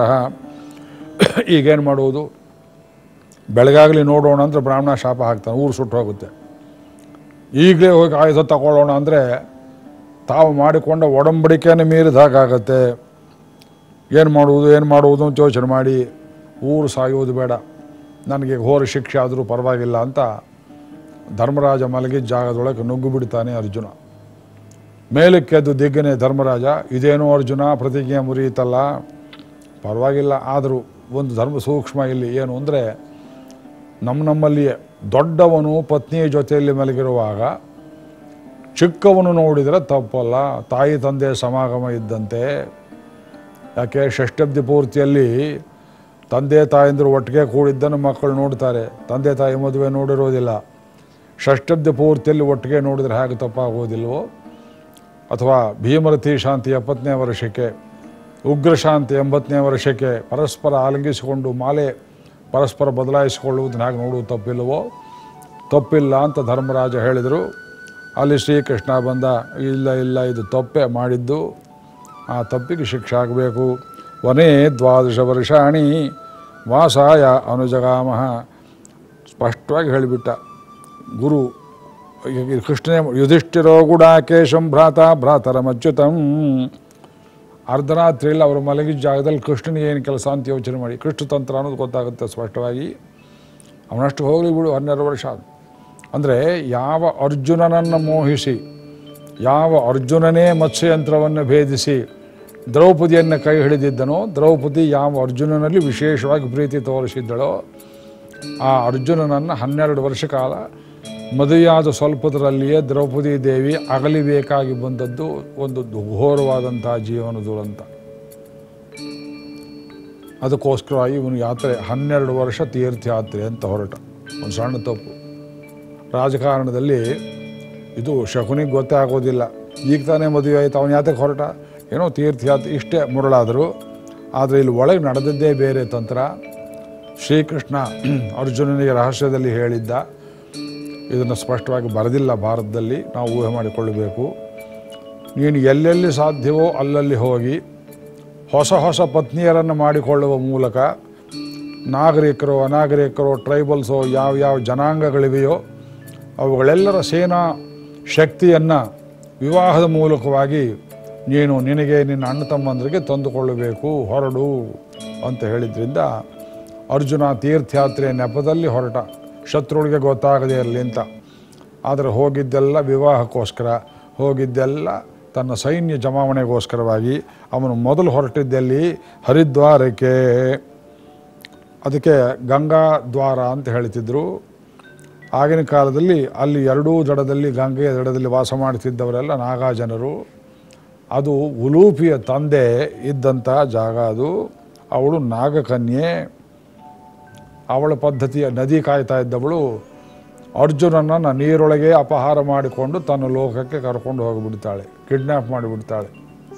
ಈಗೇನು ಮಾಡುವುದು ಬೆಳಗಾಗಲಿ ನೋಡೋಣ ಅಂದರೆ ಬ್ರಾಹ್ಮಣ ಶಾಪ ಹಾಕ್ತಾನೆ ಊರು ಸುಟ್ಟು ಹೋಗುತ್ತೆ ಈಗಲೇ ಹೋಗಿ ಆಯುಧ ತಗೊಳ್ಳೋಣ ಅಂದರೆ ತಾವು ಮಾಡಿಕೊಂಡ ಒಡಂಬಡಿಕೆಯನ್ನು ಮೀರಿದ ಹಾಗಾಗತ್ತೆ ಏನು ಮಾಡುವುದು ಏನು ಮಾಡುವುದು ಅಂತ ಯೋಚನೆ ಮಾಡಿ ಊರು ಸಾಯುವುದು ಬೇಡ ನನಗೆ ಘೋರ ಶಿಕ್ಷೆ ಆದರೂ ಪರವಾಗಿಲ್ಲ ಅಂತ ಧರ್ಮರಾಜ ಮಲಗಿದ ಜಾಗದೊಳಗೆ ನುಗ್ಗು ಬಿಡ್ತಾನೆ ಅರ್ಜುನ ಮೇಲಕ್ಕೆದ್ದು ದಿಗ್ಗನೆ ಧರ್ಮರಾಜ ಇದೇನೋ ಅರ್ಜುನ ಪ್ರತಿಜ್ಞೆ ಮುರಿಯಿತಲ್ಲ ಪರವಾಗಿಲ್ಲ ಆದರೂ ಒಂದು ಧರ್ಮ ಸೂಕ್ಷ್ಮ ಇಲ್ಲಿ ಏನು ಅಂದರೆ ನಮ್ಮ ನಮ್ಮಲ್ಲಿಯೇ ದೊಡ್ಡವನು ಪತ್ನಿಯ ಜೊತೆಯಲ್ಲಿ ಮಲಗಿರುವಾಗ ಚಿಕ್ಕವನು ನೋಡಿದರೆ ತಪ್ಪಲ್ಲ ತಾಯಿ ತಂದೆ ಸಮಾಗಮ ಇದ್ದಂತೆ ಯಾಕೆ ಷಷ್ಠಬ್ದಿ ಪೂರ್ತಿಯಲ್ಲಿ ತಂದೆ ತಾಯಂದಿರು ಒಟ್ಟಿಗೆ ಕೂಡಿದ್ದನ್ನು ಮಕ್ಕಳು ನೋಡ್ತಾರೆ ತಂದೆ ತಾಯಿ ಮದುವೆ ನೋಡಿರೋದಿಲ್ಲ ಷಷ್ಠಬ್ದಿ ಪೂರ್ತಿಯಲ್ಲಿ ಒಟ್ಟಿಗೆ ನೋಡಿದರೆ ಹೇಗೆ ತಪ್ಪಾಗೋದಿಲ್ವೋ ಅಥವಾ ಭೀಮರತಿ ಶಾಂತಿ ಎಪ್ಪತ್ತನೇ ವರ್ಷಕ್ಕೆ ಉಗ್ರ ಶಾಂತಿ ಎಂಬತ್ತನೇ ವರ್ಷಕ್ಕೆ ಪರಸ್ಪರ ಆಲಂಗಿಸಿಕೊಂಡು ಮಾಲೆ ಪರಸ್ಪರ ಬದಲಾಯಿಸಿಕೊಳ್ಳುವುದನ್ನ ಹೇಗೆ ನೋಡುವುದು ತಪ್ಪಿಲ್ಲವೋ ತಪ್ಪಿಲ್ಲ ಅಂತ ಧರ್ಮರಾಜ ಹೇಳಿದರು ಅಲ್ಲಿ ಶ್ರೀಕೃಷ್ಣ ಬಂದ ಇಲ್ಲ ಇಲ್ಲ ಇದು ತಪ್ಪೆ ಮಾಡಿದ್ದು ಆ ತಪ್ಪಿಗೆ ಶಿಕ್ಷೆ ಆಗಬೇಕು ವನೇ ದ್ವಾದಶ ವರ್ಷಾಣಿ ವಾಸಾಯ ಅನುಜಗಾಮಹ ಸ್ಪಷ್ಟವಾಗಿ ಹೇಳಿಬಿಟ್ಟ ಗುರು ಈಗ ಕೃಷ್ಣನೇ ಯುಧಿಷ್ಠಿರೋ ಗುಡಾಕೇಶಂ ಭ್ರಾತ ಭ್ರಾತರ ಮಚ್ಯುತಂ ಅರ್ಧರಾತ್ರಿಯಲ್ಲಿ ಅವರು ಮಲಗಿದ ಜಾಗದಲ್ಲಿ ಕೃಷ್ಣನಿಗೆ ಏನು ಕೆಲಸ ಅಂತ ಯೋಚನೆ ಮಾಡಿ ಕೃಷ್ಣ ತಂತ್ರ ಅನ್ನೋದು ಗೊತ್ತಾಗುತ್ತೆ ಸ್ಪಷ್ಟವಾಗಿ ಅವನಷ್ಟು ಹೋಗಲಿ ಬಿಡು ಹನ್ನೆರಡು ವರ್ಷ ಅಂದರೆ ಯಾವ ಅರ್ಜುನನನ್ನು ಮೋಹಿಸಿ ಯಾವ ಅರ್ಜುನನೇ ಮತ್ಸ್ಯಯಂತ್ರವನ್ನು ಭೇದಿಸಿ ದ್ರೌಪದಿಯನ್ನು ಕೈ ಹಿಡಿದಿದ್ದನೋ ದ್ರೌಪದಿ ಯಾವ ಅರ್ಜುನನಲ್ಲಿ ವಿಶೇಷವಾಗಿ ಪ್ರೀತಿ ತೋರಿಸಿದ್ದಳೋ ಆ ಅರ್ಜುನನನ್ನು ಹನ್ನೆರಡು ವರ್ಷ ಕಾಲ ಮದುವೆಯಾದ ಸ್ವಲ್ಪದರಲ್ಲಿಯೇ ದ್ರೌಪದಿ ದೇವಿ ಅಗಲಿಬೇಕಾಗಿ ಬಂದದ್ದು ಒಂದು ಘೋರವಾದಂತಹ ಜೀವನ ದುರಂತ ಅದಕ್ಕೋಸ್ಕರವಾಗಿ ಇವನು ಯಾತ್ರೆ ಹನ್ನೆರಡು ವರ್ಷ ತೀರ್ಥಯಾತ್ರೆ ಅಂತ ಹೊರಟ ಒಂದು ಸಣ್ಣ ತಪ್ಪು ರಾಜಕಾರಣದಲ್ಲಿ ಇದು ಶಕುನಿಗೆ ಗೊತ್ತೇ ಆಗೋದಿಲ್ಲ ಈಗ ತಾನೇ ಮದುವೆ ಆಯಿತು ಅವನು ಯಾತಕ್ಕೆ ಹೊರಟ ಏನೋ ತೀರ್ಥಯಾತ್ರೆ ಇಷ್ಟೇ ಮುರಳಾದರು ಆದರೆ ಇಲ್ಲಿ ಒಳಗೆ ನಡೆದದ್ದೇ ಬೇರೆ ತಂತ್ರ ಶ್ರೀಕೃಷ್ಣ ಅರ್ಜುನನಿಗೆ ರಹಸ್ಯದಲ್ಲಿ ಹೇಳಿದ್ದ ಇದನ್ನು ಸ್ಪಷ್ಟವಾಗಿ ಬರೆದಿಲ್ಲ ಭಾರತದಲ್ಲಿ ನಾವು ಊಹೆ ಮಾಡಿಕೊಳ್ಳಬೇಕು ನೀನು ಎಲ್ಲೆಲ್ಲಿ ಸಾಧ್ಯವೋ ಅಲ್ಲಲ್ಲಿ ಹೋಗಿ ಹೊಸ ಹೊಸ ಪತ್ನಿಯರನ್ನು ಮಾಡಿಕೊಳ್ಳುವ ಮೂಲಕ ನಾಗರಿಕರು ಅನಾಗರಿಕರು ಟ್ರೈಬಲ್ಸೋ ಯಾವ ಯಾವ ಜನಾಂಗಗಳಿವೆಯೋ ಅವುಗಳೆಲ್ಲರ ಸೇನಾ ಶಕ್ತಿಯನ್ನು ವಿವಾಹದ ಮೂಲಕವಾಗಿ ನೀನು ನಿನಗೆ ನಿನ್ನ ಅಣ್ಣ ತಮ್ಮಂದರಿಗೆ ತಂದುಕೊಳ್ಳಬೇಕು ಹೊರಡು ಅಂತ ಹೇಳಿದ್ರಿಂದ ಅರ್ಜುನ ತೀರ್ಥಯಾತ್ರೆಯ ನೆಪದಲ್ಲಿ ಹೊರಟ ಶತ್ರುಗಳಿಗೆ ಗೊತ್ತಾಗದೇ ಇರಲಿ ಅಂತ ಆದರೆ ಹೋಗಿದ್ದೆಲ್ಲ ವಿವಾಹಕ್ಕೋಸ್ಕರ ಹೋಗಿದ್ದೆಲ್ಲ ತನ್ನ ಸೈನ್ಯ ಜಮಾವಣೆಗೋಸ್ಕರವಾಗಿ ಅವನು ಮೊದಲು ಹೊರಟಿದ್ದಲ್ಲಿ ಹರಿದ್ವಾರಕ್ಕೆ ಅದಕ್ಕೆ ಗಂಗಾ ದ್ವಾರ ಅಂತ ಹೇಳ್ತಿದ್ರು ಆಗಿನ ಕಾಲದಲ್ಲಿ ಅಲ್ಲಿ ಎರಡೂ ದಡದಲ್ಲಿ ಗಂಗೆಯ ದಡದಲ್ಲಿ ವಾಸ ಮಾಡ್ತಿದ್ದವರೆಲ್ಲ ನಾಗಾ ಜನರು ಅದು ಉಲೂಪಿಯ ತಂದೆ ಇದ್ದಂಥ ಜಾಗ ಅದು ಅವಳು ನಾಗಕನ್ಯೆ ಅವಳ ಪದ್ಧತಿಯ ನದಿ ಕಾಯ್ತಾ ಇದ್ದವಳು ಅರ್ಜುನನನ್ನು ನೀರೊಳಗೆ ಅಪಹಾರ ಮಾಡಿಕೊಂಡು ತನ್ನ ಲೋಕಕ್ಕೆ ಕರ್ಕೊಂಡು ಹೋಗಿಬಿಡ್ತಾಳೆ ಕಿಡ್ನ್ಯಾಪ್ ಮಾಡಿಬಿಡ್ತಾಳೆ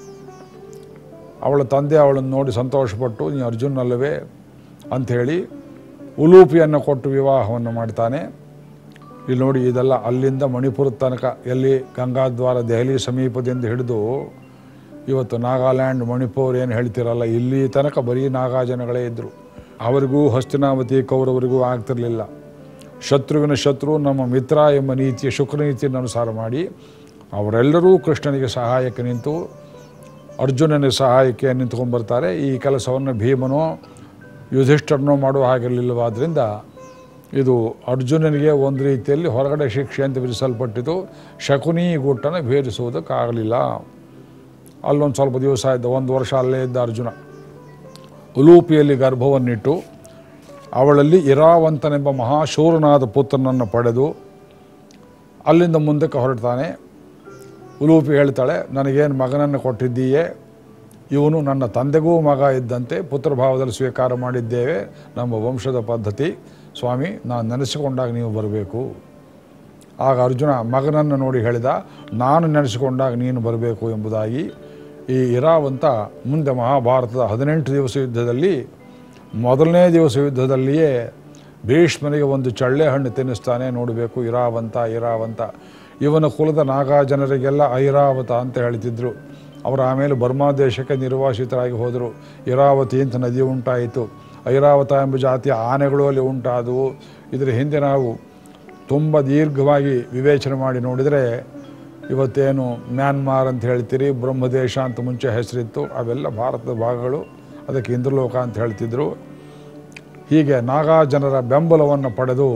ಅವಳ ತಂದೆ ಅವಳನ್ನು ನೋಡಿ ಸಂತೋಷಪಟ್ಟು ನೀ ಅರ್ಜುನಲ್ಲವೇ ಅಂಥೇಳಿ ಉಲೂಪಿಯನ್ನು ಕೊಟ್ಟು ವಿವಾಹವನ್ನು ಮಾಡ್ತಾನೆ ಇಲ್ಲಿ ನೋಡಿ ಇದೆಲ್ಲ ಅಲ್ಲಿಂದ ಮಣಿಪುರದ ತನಕ ಎಲ್ಲಿ ಗಂಗಾದ್ವಾರ ದೆಹಲಿ ಸಮೀಪದಿಂದ ಹಿಡಿದು ಇವತ್ತು ನಾಗಾಲ್ಯಾಂಡ್ ಮಣಿಪುರ್ ಏನು ಹೇಳ್ತಿರಲ್ಲ ಇಲ್ಲಿ ತನಕ ಬರೀ ನಾಗಾ ಜನಗಳೇ ಇದ್ದರು ಅವರಿಗೂ ಹಸ್ತಿನಾವತಿ ಕೌರವರಿಗೂ ಆಗ್ತಿರಲಿಲ್ಲ ಶತ್ರುವಿನ ಶತ್ರು ನಮ್ಮ ಮಿತ್ರ ಎಂಬ ನೀತಿಯ ಶುಕ್ರ ನೀತಿಯನ್ನು ಅನುಸಾರ ಮಾಡಿ ಅವರೆಲ್ಲರೂ ಕೃಷ್ಣನಿಗೆ ಸಹಾಯಕ್ಕೆ ನಿಂತು ಅರ್ಜುನನಿಗೆ ಸಹಾಯಕ್ಕೆ ನಿಂತ್ಕೊಂಡ್ಬರ್ತಾರೆ ಈ ಕೆಲಸವನ್ನು ಭೀಮನೋ ಯುಧಿಷ್ಠರನೋ ಮಾಡುವ ಹಾಗಿರಲಿಲ್ಲವಾದ್ದರಿಂದ ಇದು ಅರ್ಜುನನಿಗೆ ಒಂದು ರೀತಿಯಲ್ಲಿ ಹೊರಗಡೆ ಶಿಕ್ಷೆ ಅಂತ ವಿಧಿಸಲ್ಪಟ್ಟಿತು ಶಕುನಿ ಗುಟ್ಟನ್ನು ಭೇದಿಸುವುದಕ್ಕಾಗಲಿಲ್ಲ ಅಲ್ಲೊಂದು ಸ್ವಲ್ಪ ದಿವಸ ಇದ್ದ ಒಂದು ವರ್ಷ ಅಲ್ಲೇ ಇದ್ದ ಅರ್ಜುನ ಉಲೂಪಿಯಲ್ಲಿ ಗರ್ಭವನ್ನಿಟ್ಟು ಅವಳಲ್ಲಿ ಇರಾವಂತನೆಂಬ ಮಹಾಶೂರನಾದ ಪುತ್ರನನ್ನು ಪಡೆದು ಅಲ್ಲಿಂದ ಮುಂದಕ್ಕೆ ಹೊರಡ್ತಾನೆ ಉಲೂಪಿ ಹೇಳ್ತಾಳೆ ನನಗೇನು ಮಗನನ್ನು ಕೊಟ್ಟಿದ್ದೀಯೇ ಇವನು ನನ್ನ ತಂದೆಗೂ ಮಗ ಇದ್ದಂತೆ ಪುತ್ರಭಾವದಲ್ಲಿ ಸ್ವೀಕಾರ ಮಾಡಿದ್ದೇವೆ ನಮ್ಮ ವಂಶದ ಪದ್ಧತಿ ಸ್ವಾಮಿ ನಾನು ನೆನೆಸಿಕೊಂಡಾಗ ನೀವು ಬರಬೇಕು ಆಗ ಅರ್ಜುನ ಮಗನನ್ನು ನೋಡಿ ಹೇಳಿದ ನಾನು ನೆನೆಸಿಕೊಂಡಾಗ ನೀನು ಬರಬೇಕು ಎಂಬುದಾಗಿ ಈ ಇರಾವಂತ ಮುಂದೆ ಮಹಾಭಾರತದ ಹದಿನೆಂಟು ದಿವಸ ಯುದ್ಧದಲ್ಲಿ ಮೊದಲನೇ ದಿವಸ ಯುದ್ಧದಲ್ಲಿಯೇ ಭೀಷ್ಮನಿಗೆ ಒಂದು ಚಳ್ಳೆ ಹಣ್ಣು ತಿನ್ನಿಸ್ತಾನೆ ನೋಡಬೇಕು ಇರಾವಂತ ಇರಾವಂತ ಇವನ ಕುಲದ ನಾಗಾ ಜನರಿಗೆಲ್ಲ ಐರಾವತ ಅಂತ ಹೇಳ್ತಿದ್ರು ಅವರು ಆಮೇಲೆ ಬರ್ಮಾ ದೇಶಕ್ಕೆ ನಿರ್ವಾಸಿತರಾಗಿ ಹೋದರು ಇರಾವತಿ ಅಂತ ನದಿ ಉಂಟಾಯಿತು ಐರಾವತ ಎಂಬ ಜಾತಿಯ ಆನೆಗಳು ಅಲ್ಲಿ ಉಂಟಾದವು ಇದರ ಹಿಂದೆ ನಾವು ತುಂಬ ದೀರ್ಘವಾಗಿ ವಿವೇಚನೆ ಮಾಡಿ ನೋಡಿದರೆ ಇವತ್ತೇನು ಮ್ಯಾನ್ಮಾರ್ ಅಂತ ಹೇಳ್ತೀರಿ ಬ್ರಹ್ಮದೇಶ ಅಂತ ಮುಂಚೆ ಹೆಸರಿತ್ತು ಅವೆಲ್ಲ ಭಾರತದ ಭಾಗಗಳು ಅದಕ್ಕೆ ಇಂದ್ರಲೋಕ ಅಂತ ಹೇಳ್ತಿದ್ರು ಹೀಗೆ ನಾಗಾ ಜನರ ಬೆಂಬಲವನ್ನು ಪಡೆದು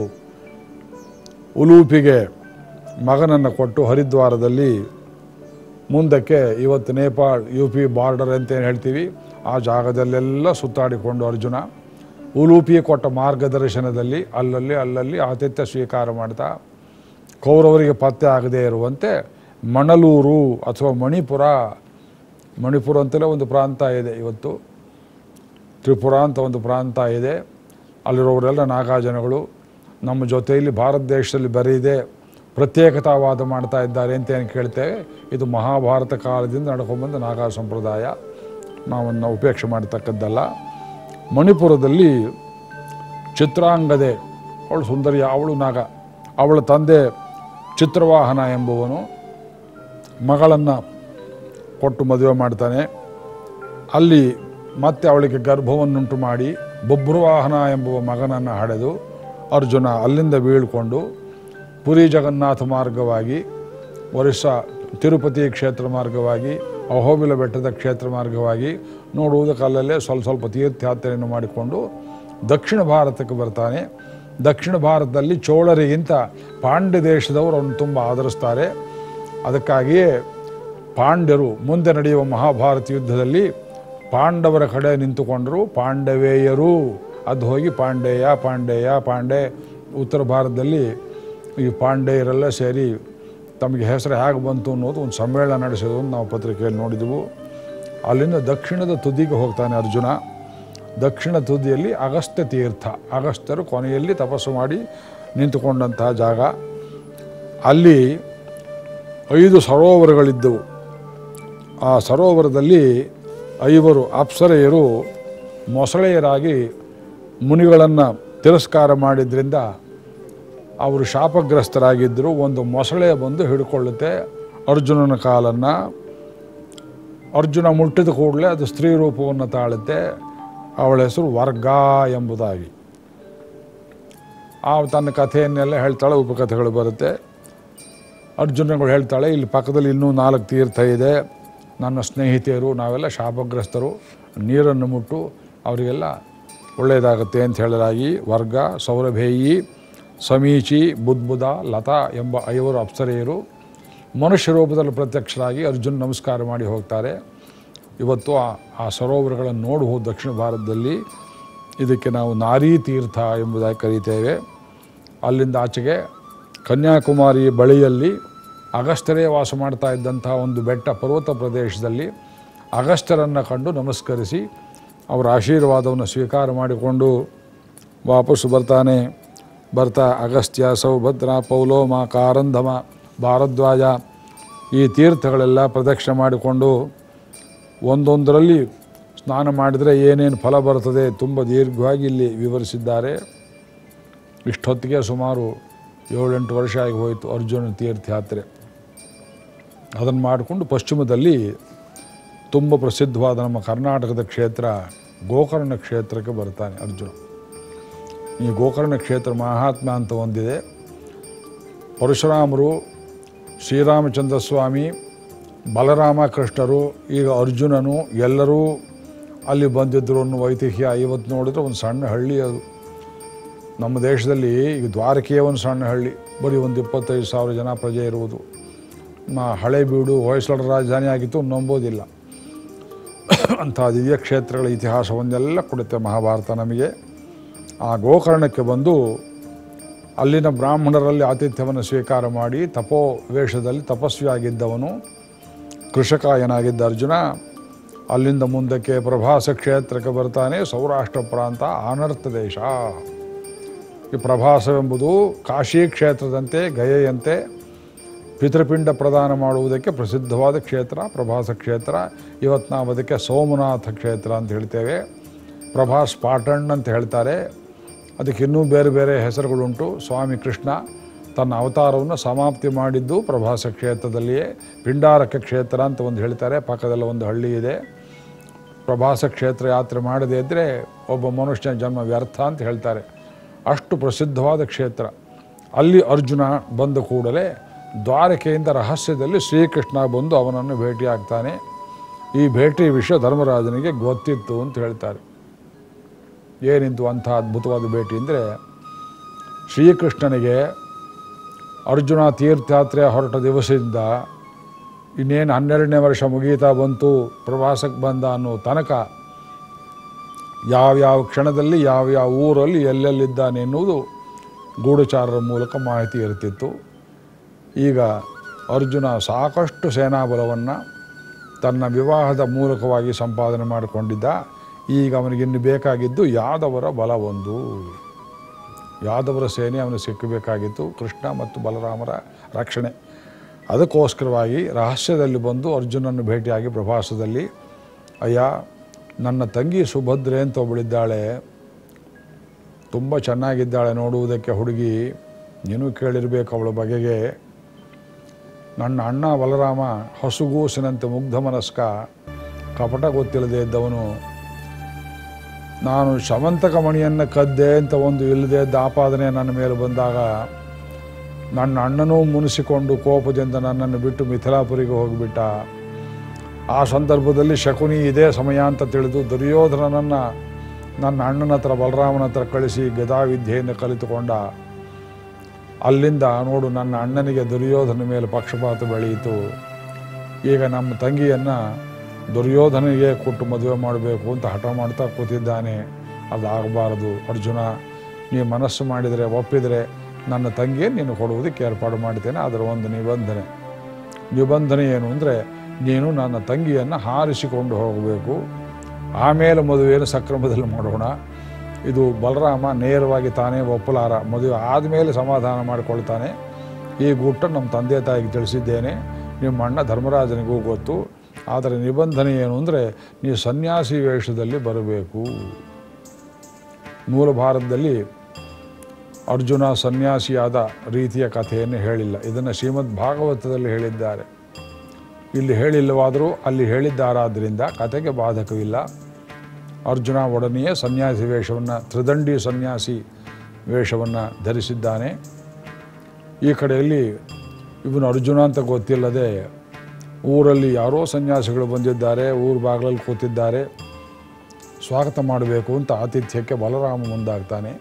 ಉಲೂಪಿಗೆ ಮಗನನ್ನು ಕೊಟ್ಟು ಹರಿದ್ವಾರದಲ್ಲಿ ಮುಂದಕ್ಕೆ ಇವತ್ತು ನೇಪಾಳ್ ಯು ಪಿ ಬಾರ್ಡರ್ ಅಂತ ಏನು ಹೇಳ್ತೀವಿ ಆ ಜಾಗದಲ್ಲೆಲ್ಲ ಸುತ್ತಾಡಿಕೊಂಡು ಅರ್ಜುನ ಉಲೂಪಿ ಕೊಟ್ಟ ಮಾರ್ಗದರ್ಶನದಲ್ಲಿ ಅಲ್ಲಲ್ಲಿ ಅಲ್ಲಲ್ಲಿ ಆತಿಥ್ಯ ಸ್ವೀಕಾರ ಮಾಡ್ತಾ ಕೌರವರಿಗೆ ಪತ್ತೆ ಆಗದೇ ಇರುವಂತೆ ಮಣಲೂರು ಅಥವಾ ಮಣಿಪುರ ಮಣಿಪುರ ಅಂತಲೇ ಒಂದು ಪ್ರಾಂತ ಇದೆ ಇವತ್ತು ತ್ರಿಪುರ ಅಂತ ಒಂದು ಪ್ರಾಂತ ಇದೆ ಅಲ್ಲಿರೋರೆಲ್ಲ ನಾಗಾ ಜನಗಳು ನಮ್ಮ ಜೊತೆಯಲ್ಲಿ ಭಾರತ ದೇಶದಲ್ಲಿ ಬರೀದೆ ಪ್ರತ್ಯೇಕತಾವಾದ ಮಾಡ್ತಾ ಇದ್ದಾರೆ ಅಂತ ಏನು ಕೇಳ್ತೇವೆ ಇದು ಮಹಾಭಾರತ ಕಾಲದಿಂದ ನಡ್ಕೊಂಡ್ಬಂದ ನಾಗಾ ಸಂಪ್ರದಾಯ ನಾವನ್ನು ಉಪೇಕ್ಷೆ ಮಾಡತಕ್ಕದ್ದಲ್ಲ ಮಣಿಪುರದಲ್ಲಿ ಚಿತ್ರಾಂಗದೆ ಅವಳು ಸುಂದರಿ ಅವಳು ನಾಗ ಅವಳ ತಂದೆ ಚಿತ್ರವಾಹನ ಎಂಬುವನು ಮಗಳನ್ನು ಕೊಟ್ಟು ಮದುವೆ ಮಾಡ್ತಾನೆ ಅಲ್ಲಿ ಮತ್ತೆ ಅವಳಿಗೆ ಗರ್ಭವನ್ನುಂಟು ಮಾಡಿ ಬೊಬ್ರುವಾಹನ ಎಂಬುವ ಮಗನನ್ನು ಹಡೆದು ಅರ್ಜುನ ಅಲ್ಲಿಂದ ಬೀಳ್ಕೊಂಡು ಪುರಿ ಜಗನ್ನಾಥ ಮಾರ್ಗವಾಗಿ ಒರಿಸ್ಸಾ ತಿರುಪತಿ ಕ್ಷೇತ್ರ ಮಾರ್ಗವಾಗಿ ಅಹೋಬಿಲ ಬೆಟ್ಟದ ಕ್ಷೇತ್ರ ಮಾರ್ಗವಾಗಿ ನೋಡುವುದಕ್ಕೆ ಅಲ್ಲಲ್ಲೇ ಸ್ವಲ್ಪ ಸ್ವಲ್ಪ ತೀರ್ಥಯಾತ್ರೆಯನ್ನು ಮಾಡಿಕೊಂಡು ದಕ್ಷಿಣ ಭಾರತಕ್ಕೆ ಬರ್ತಾನೆ ದಕ್ಷಿಣ ಭಾರತದಲ್ಲಿ ಚೋಳರಿಗಿಂತ ಪಾಂಡ್ಯ ದೇಶದವರು ಅವನು ತುಂಬ ಆದರಿಸ್ತಾರೆ ಅದಕ್ಕಾಗಿಯೇ ಪಾಂಡ್ಯರು ಮುಂದೆ ನಡೆಯುವ ಮಹಾಭಾರತ ಯುದ್ಧದಲ್ಲಿ ಪಾಂಡವರ ಕಡೆ ನಿಂತುಕೊಂಡರು ಪಾಂಡವೇಯರು ಅದು ಹೋಗಿ ಪಾಂಡೇಯ ಪಾಂಡೇಯ ಪಾಂಡೆ ಉತ್ತರ ಭಾರತದಲ್ಲಿ ಈ ಪಾಂಡೆಯರೆಲ್ಲ ಸೇರಿ ತಮಗೆ ಹೆಸರು ಹೇಗೆ ಬಂತು ಅನ್ನೋದು ಒಂದು ಸಮ್ಮೇಳನ ನಡೆಸೋದು ನಾವು ಪತ್ರಿಕೆಯಲ್ಲಿ ನೋಡಿದೆವು ಅಲ್ಲಿಂದ ದಕ್ಷಿಣದ ತುದಿಗೆ ಹೋಗ್ತಾನೆ ಅರ್ಜುನ ದಕ್ಷಿಣ ತುದಿಯಲ್ಲಿ ಅಗಸ್ತ್ಯ ತೀರ್ಥ ಅಗಸ್ತ್ಯರು ಕೊನೆಯಲ್ಲಿ ತಪಸ್ಸು ಮಾಡಿ ನಿಂತುಕೊಂಡಂತಹ ಜಾಗ ಅಲ್ಲಿ ಐದು ಸರೋವರಗಳಿದ್ದವು ಆ ಸರೋವರದಲ್ಲಿ ಐವರು ಅಪ್ಸರೆಯರು ಮೊಸಳೆಯರಾಗಿ ಮುನಿಗಳನ್ನು ತಿರಸ್ಕಾರ ಮಾಡಿದ್ರಿಂದ ಅವರು ಶಾಪಗ್ರಸ್ತರಾಗಿದ್ದರು ಒಂದು ಮೊಸಳೆ ಬಂದು ಹಿಡ್ಕೊಳ್ಳುತ್ತೆ ಅರ್ಜುನನ ಕಾಲನ್ನು ಅರ್ಜುನ ಮುಟ್ಟಿದ ಕೂಡಲೇ ಅದು ಸ್ತ್ರೀ ರೂಪವನ್ನು ತಾಳುತ್ತೆ ಅವಳ ಹೆಸರು ವರ್ಗ ಎಂಬುದಾಗಿ ಆ ತನ್ನ ಕಥೆಯನ್ನೆಲ್ಲ ಹೇಳ್ತಾಳೆ ಉಪಕಥೆಗಳು ಬರುತ್ತೆ ಅರ್ಜುನಗಳು ಹೇಳ್ತಾಳೆ ಇಲ್ಲಿ ಪಕ್ಕದಲ್ಲಿ ಇನ್ನೂ ನಾಲ್ಕು ತೀರ್ಥ ಇದೆ ನನ್ನ ಸ್ನೇಹಿತೆಯರು ನಾವೆಲ್ಲ ಶಾಪಗ್ರಸ್ತರು ನೀರನ್ನು ಮುಟ್ಟು ಅವರಿಗೆಲ್ಲ ಒಳ್ಳೆಯದಾಗುತ್ತೆ ಅಂತ ಹೇಳಲಾಗಿ ವರ್ಗ ಸೌರಭೇಯಿ ಸಮೀಚಿ ಬುದ್ಬುದ ಲತಾ ಎಂಬ ಐವರು ಅಪ್ಸರೆಯರು ಮನುಷ್ಯ ರೂಪದಲ್ಲಿ ಪ್ರತ್ಯಕ್ಷರಾಗಿ ಅರ್ಜುನ್ ನಮಸ್ಕಾರ ಮಾಡಿ ಹೋಗ್ತಾರೆ ಇವತ್ತು ಆ ಆ ಸರೋವರಗಳನ್ನು ನೋಡಬಹುದು ದಕ್ಷಿಣ ಭಾರತದಲ್ಲಿ ಇದಕ್ಕೆ ನಾವು ನಾರೀ ತೀರ್ಥ ಎಂಬುದಾಗಿ ಕರೀತೇವೆ ಅಲ್ಲಿಂದ ಆಚೆಗೆ ಕನ್ಯಾಕುಮಾರಿ ಬಳಿಯಲ್ಲಿ ಅಗಸ್ತ್ಯರೇ ವಾಸ ಮಾಡ್ತಾ ಇದ್ದಂತಹ ಒಂದು ಬೆಟ್ಟ ಪರ್ವತ ಪ್ರದೇಶದಲ್ಲಿ ಅಗಸ್ತ್ಯರನ್ನು ಕಂಡು ನಮಸ್ಕರಿಸಿ ಅವರ ಆಶೀರ್ವಾದವನ್ನು ಸ್ವೀಕಾರ ಮಾಡಿಕೊಂಡು ವಾಪಸ್ಸು ಬರ್ತಾನೆ ಬರ್ತಾ ಅಗಸ್ತ್ಯ ಸೌಭದ್ರ ಪೌಲೋಮ ಕಾರಂಧಮ ಭಾರದ್ವಾಜ ಈ ತೀರ್ಥಗಳೆಲ್ಲ ಪ್ರದಕ್ಷಿಣೆ ಮಾಡಿಕೊಂಡು ಒಂದೊಂದರಲ್ಲಿ ಸ್ನಾನ ಮಾಡಿದರೆ ಏನೇನು ಫಲ ಬರ್ತದೆ ತುಂಬ ದೀರ್ಘವಾಗಿ ಇಲ್ಲಿ ವಿವರಿಸಿದ್ದಾರೆ ಇಷ್ಟೊತ್ತಿಗೆ ಸುಮಾರು ಏಳೆಂಟು ವರ್ಷ ಆಗಿ ಹೋಯಿತು ಅರ್ಜುನ ತೀರ್ಥಯಾತ್ರೆ ಅದನ್ನು ಮಾಡಿಕೊಂಡು ಪಶ್ಚಿಮದಲ್ಲಿ ತುಂಬ ಪ್ರಸಿದ್ಧವಾದ ನಮ್ಮ ಕರ್ನಾಟಕದ ಕ್ಷೇತ್ರ ಗೋಕರ್ಣ ಕ್ಷೇತ್ರಕ್ಕೆ ಬರ್ತಾನೆ ಅರ್ಜುನ ಈ ಗೋಕರ್ಣ ಕ್ಷೇತ್ರ ಮಹಾತ್ಮ ಅಂತ ಒಂದಿದೆ ಪರಶುರಾಮರು ಶ್ರೀರಾಮಚಂದ್ರ ಸ್ವಾಮಿ ಬಲರಾಮ ಕೃಷ್ಣರು ಈಗ ಅರ್ಜುನನು ಎಲ್ಲರೂ ಅಲ್ಲಿ ಬಂದಿದ್ದರು ಅನ್ನುವ ಐತಿಹ್ಯ ಇವತ್ತು ನೋಡಿದ್ರೆ ಒಂದು ಸಣ್ಣ ಹಳ್ಳಿ ಅದು ನಮ್ಮ ದೇಶದಲ್ಲಿ ಈಗ ದ್ವಾರಕೆಯ ಒಂದು ಸಣ್ಣ ಹಳ್ಳಿ ಬರೀ ಒಂದು ಇಪ್ಪತ್ತೈದು ಸಾವಿರ ಜನ ಪ್ರಜೆ ಇರುವುದು ಮ ಹಳೇಬೀಡು ಹೊಯ್ಸಳರ ರಾಜಧಾನಿ ಆಗಿತ್ತು ನಂಬೋದಿಲ್ಲ ಅಂಥ ದಿವ್ಯ ಕ್ಷೇತ್ರಗಳ ಇತಿಹಾಸವನ್ನೆಲ್ಲ ಕೊಡುತ್ತೆ ಮಹಾಭಾರತ ನಮಗೆ ಆ ಗೋಕರ್ಣಕ್ಕೆ ಬಂದು ಅಲ್ಲಿನ ಬ್ರಾಹ್ಮಣರಲ್ಲಿ ಆತಿಥ್ಯವನ್ನು ಸ್ವೀಕಾರ ಮಾಡಿ ತಪೋ ವೇಷದಲ್ಲಿ ತಪಸ್ವಿಯಾಗಿದ್ದವನು ಕೃಷಕ ಏನಾಗಿದ್ದ ಅರ್ಜುನ ಅಲ್ಲಿಂದ ಮುಂದಕ್ಕೆ ಪ್ರಭಾಸ ಕ್ಷೇತ್ರಕ್ಕೆ ಬರ್ತಾನೆ ಸೌರಾಷ್ಟ್ರ ಪ್ರಾಂತ ಅನರ್ಥ ದೇಶ ಈ ಪ್ರಭಾಸವೆಂಬುದು ಕಾಶಿ ಕ್ಷೇತ್ರದಂತೆ ಗಯೆಯಂತೆ ಪಿತೃಪಿಂಡ ಪ್ರದಾನ ಮಾಡುವುದಕ್ಕೆ ಪ್ರಸಿದ್ಧವಾದ ಕ್ಷೇತ್ರ ಪ್ರಭಾಸ ಕ್ಷೇತ್ರ ಇವತ್ತು ನಾವು ಅದಕ್ಕೆ ಸೋಮನಾಥ ಕ್ಷೇತ್ರ ಅಂತ ಹೇಳ್ತೇವೆ ಪ್ರಭಾಸ್ ಪಾಟಣ್ ಅಂತ ಹೇಳ್ತಾರೆ ಅದಕ್ಕೆ ಇನ್ನೂ ಬೇರೆ ಬೇರೆ ಹೆಸರುಗಳುಂಟು ಸ್ವಾಮಿ ಕೃಷ್ಣ ತನ್ನ ಅವತಾರವನ್ನು ಸಮಾಪ್ತಿ ಮಾಡಿದ್ದು ಪ್ರಭಾಸ ಕ್ಷೇತ್ರದಲ್ಲಿಯೇ ಪಿಂಡಾರಕ ಕ್ಷೇತ್ರ ಅಂತ ಒಂದು ಹೇಳ್ತಾರೆ ಪಕ್ಕದಲ್ಲಿ ಒಂದು ಹಳ್ಳಿ ಇದೆ ಪ್ರಭಾಸ ಕ್ಷೇತ್ರ ಯಾತ್ರೆ ಮಾಡದೇ ಇದ್ದರೆ ಒಬ್ಬ ಮನುಷ್ಯನ ಜನ್ಮ ವ್ಯರ್ಥ ಅಂತ ಹೇಳ್ತಾರೆ ಅಷ್ಟು ಪ್ರಸಿದ್ಧವಾದ ಕ್ಷೇತ್ರ ಅಲ್ಲಿ ಅರ್ಜುನ ಬಂದ ಕೂಡಲೇ ದ್ವಾರಕೆಯಿಂದ ರಹಸ್ಯದಲ್ಲಿ ಶ್ರೀಕೃಷ್ಣ ಬಂದು ಅವನನ್ನು ಭೇಟಿಯಾಗ್ತಾನೆ ಈ ಭೇಟಿ ವಿಷಯ ಧರ್ಮರಾಜನಿಗೆ ಗೊತ್ತಿತ್ತು ಅಂತ ಹೇಳ್ತಾರೆ ಏನಿತ್ತು ಅಂಥ ಅದ್ಭುತವಾದ ಭೇಟಿ ಅಂದರೆ ಶ್ರೀಕೃಷ್ಣನಿಗೆ ಅರ್ಜುನ ತೀರ್ಥಯಾತ್ರೆ ಹೊರಟ ದಿವಸದಿಂದ ಇನ್ನೇನು ಹನ್ನೆರಡನೇ ವರ್ಷ ಮುಗೀತಾ ಬಂತು ಪ್ರವಾಸಕ್ಕೆ ಬಂದ ಅನ್ನೋ ತನಕ ಯಾವ್ಯಾವ ಕ್ಷಣದಲ್ಲಿ ಯಾವ್ಯಾವ ಊರಲ್ಲಿ ಎಲ್ಲೆಲ್ಲಿದ್ದಾನೆ ಎನ್ನುವುದು ಗೂಢಚಾರರ ಮೂಲಕ ಮಾಹಿತಿ ಇರ್ತಿತ್ತು ಈಗ ಅರ್ಜುನ ಸಾಕಷ್ಟು ಸೇನಾಬಲವನ್ನು ತನ್ನ ವಿವಾಹದ ಮೂಲಕವಾಗಿ ಸಂಪಾದನೆ ಮಾಡಿಕೊಂಡಿದ್ದ ಈಗ ಅವನಿಗಿನ್ನು ಬೇಕಾಗಿದ್ದು ಯಾದವರ ಬಲ ಒಂದು ಯಾದವರ ಸೇನೆ ಅವನಿಗೆ ಸಿಕ್ಕಬೇಕಾಗಿತ್ತು ಕೃಷ್ಣ ಮತ್ತು ಬಲರಾಮರ ರಕ್ಷಣೆ ಅದಕ್ಕೋಸ್ಕರವಾಗಿ ರಹಸ್ಯದಲ್ಲಿ ಬಂದು ಅರ್ಜುನನ್ನು ಭೇಟಿಯಾಗಿ ಪ್ರಭಾಸದಲ್ಲಿ ಅಯ್ಯ ನನ್ನ ತಂಗಿ ಸುಭದ್ರೆ ಅಂತ ಒಬ್ಬಳಿದ್ದಾಳೆ ತುಂಬ ಚೆನ್ನಾಗಿದ್ದಾಳೆ ನೋಡುವುದಕ್ಕೆ ಹುಡುಗಿ ನೀನು ಕೇಳಿರಬೇಕು ಅವಳ ಬಗೆಗೆ ನನ್ನ ಅಣ್ಣ ಬಲರಾಮ ಹಸುಗೂಸಿನಂತೆ ಮುಗ್ಧ ಮನಸ್ಕ ಕಪಟ ಗೊತ್ತಿಲ್ಲದೆ ಇದ್ದವನು ನಾನು ಶಮಂತಕ ಮಣಿಯನ್ನು ಕದ್ದೆ ಅಂತ ಒಂದು ಇಲ್ಲದೆ ಇದ್ದ ಆಪಾದನೆ ನನ್ನ ಮೇಲೆ ಬಂದಾಗ ನನ್ನ ಅಣ್ಣನೂ ಮುನಿಸಿಕೊಂಡು ಕೋಪದಿಂದ ನನ್ನನ್ನು ಬಿಟ್ಟು ಮಿಥಿಲಾಪುರಿಗೆ ಹೋಗಿಬಿಟ್ಟ ಆ ಸಂದರ್ಭದಲ್ಲಿ ಶಕುನಿ ಇದೇ ಸಮಯ ಅಂತ ತಿಳಿದು ದುರ್ಯೋಧನನನ್ನು ನನ್ನ ಅಣ್ಣನ ಹತ್ರ ಬಲರಾಮನ ಹತ್ರ ಕಳಿಸಿ ಗದಾವಿದ್ಯೆಯನ್ನು ಕಲಿತುಕೊಂಡ ಅಲ್ಲಿಂದ ನೋಡು ನನ್ನ ಅಣ್ಣನಿಗೆ ದುರ್ಯೋಧನ ಮೇಲೆ ಪಕ್ಷಪಾತ ಬೆಳೆಯಿತು ಈಗ ನಮ್ಮ ತಂಗಿಯನ್ನು ದುರ್ಯೋಧನಿಗೆ ಕೊಟ್ಟು ಮದುವೆ ಮಾಡಬೇಕು ಅಂತ ಹಠ ಮಾಡ್ತಾ ಕೂತಿದ್ದಾನೆ ಅದಾಗಬಾರದು ಅರ್ಜುನ ನೀ ಮನಸ್ಸು ಮಾಡಿದರೆ ಒಪ್ಪಿದರೆ ನನ್ನ ತಂಗಿയെ ನೀನು ಕೊಡುವುದಕ್ಕೆ ಏರ್ಪಾಡು ಮಾಡ್ತೇನೆ ಅದರ ಒಂದು ನಿಬಂಧನೆ ನಿಬಂಧನೆ ಏನು ಅಂದರೆ ನೀನು ನನ್ನ ತಂಗಿಯನ್ನು ಹಾರಿಸಿಕೊಂಡು ಹೋಗಬೇಕು ಆಮೇಲೆ ಮದುವೆಯನ್ನು ಸಕ್ರಮದಲ್ಲಿ ಮಾಡೋಣ ಇದು ಬಲರಾಮ ನೇರವಾಗಿ ತಾನೇ ಒಪ್ಪಲಾರ ಮದುವೆ ಆದಮೇಲೆ ಸಮಾಧಾನ ಮಾಡಿಕೊಳ್ತಾನೆ ಈ ಗುಟ್ಟು ನಮ್ಮ ತಂದೆ ತಾಯಿಗೆ ತಿಳಿಸಿದ್ದೇನೆ ನಿಮ್ಮ ಅಣ್ಣ ಧರ್ಮರಾಜನಿಗೂ ಗೊತ್ತು ಆದರೆ ನಿಬಂಧನೆ ಏನು ಅಂದರೆ ನೀವು ಸನ್ಯಾಸಿ ವೇಷದಲ್ಲಿ ಬರಬೇಕು ಮೂಲ ಭಾರತದಲ್ಲಿ ಅರ್ಜುನ ಸನ್ಯಾಸಿಯಾದ ರೀತಿಯ ಕಥೆಯನ್ನು ಹೇಳಿಲ್ಲ ಇದನ್ನು ಶ್ರೀಮದ್ ಭಾಗವತದಲ್ಲಿ ಹೇಳಿದ್ದಾರೆ ಇಲ್ಲಿ ಹೇಳಿಲ್ಲವಾದರೂ ಅಲ್ಲಿ ಹೇಳಿದ್ದಾರಾದ್ದರಿಂದ ಕಥೆಗೆ ಬಾಧಕವಿಲ್ಲ ಅರ್ಜುನ ಒಡನೆಯೇ ಸನ್ಯಾಸಿ ವೇಷವನ್ನು ತ್ರಿದಂಡಿ ಸನ್ಯಾಸಿ ವೇಷವನ್ನು ಧರಿಸಿದ್ದಾನೆ ಈ ಕಡೆಯಲ್ಲಿ ಇವನು ಅರ್ಜುನ ಅಂತ ಗೊತ್ತಿಲ್ಲದೆ ಊರಲ್ಲಿ ಯಾರೋ ಸನ್ಯಾಸಿಗಳು ಬಂದಿದ್ದಾರೆ ಊರು ಬಾಗಿಲಲ್ಲಿ ಕೂತಿದ್ದಾರೆ ಸ್ವಾಗತ ಮಾಡಬೇಕು ಅಂತ ಆತಿಥ್ಯಕ್ಕೆ ಬಲರಾಮ ಮುಂದಾಗ್ತಾನೆ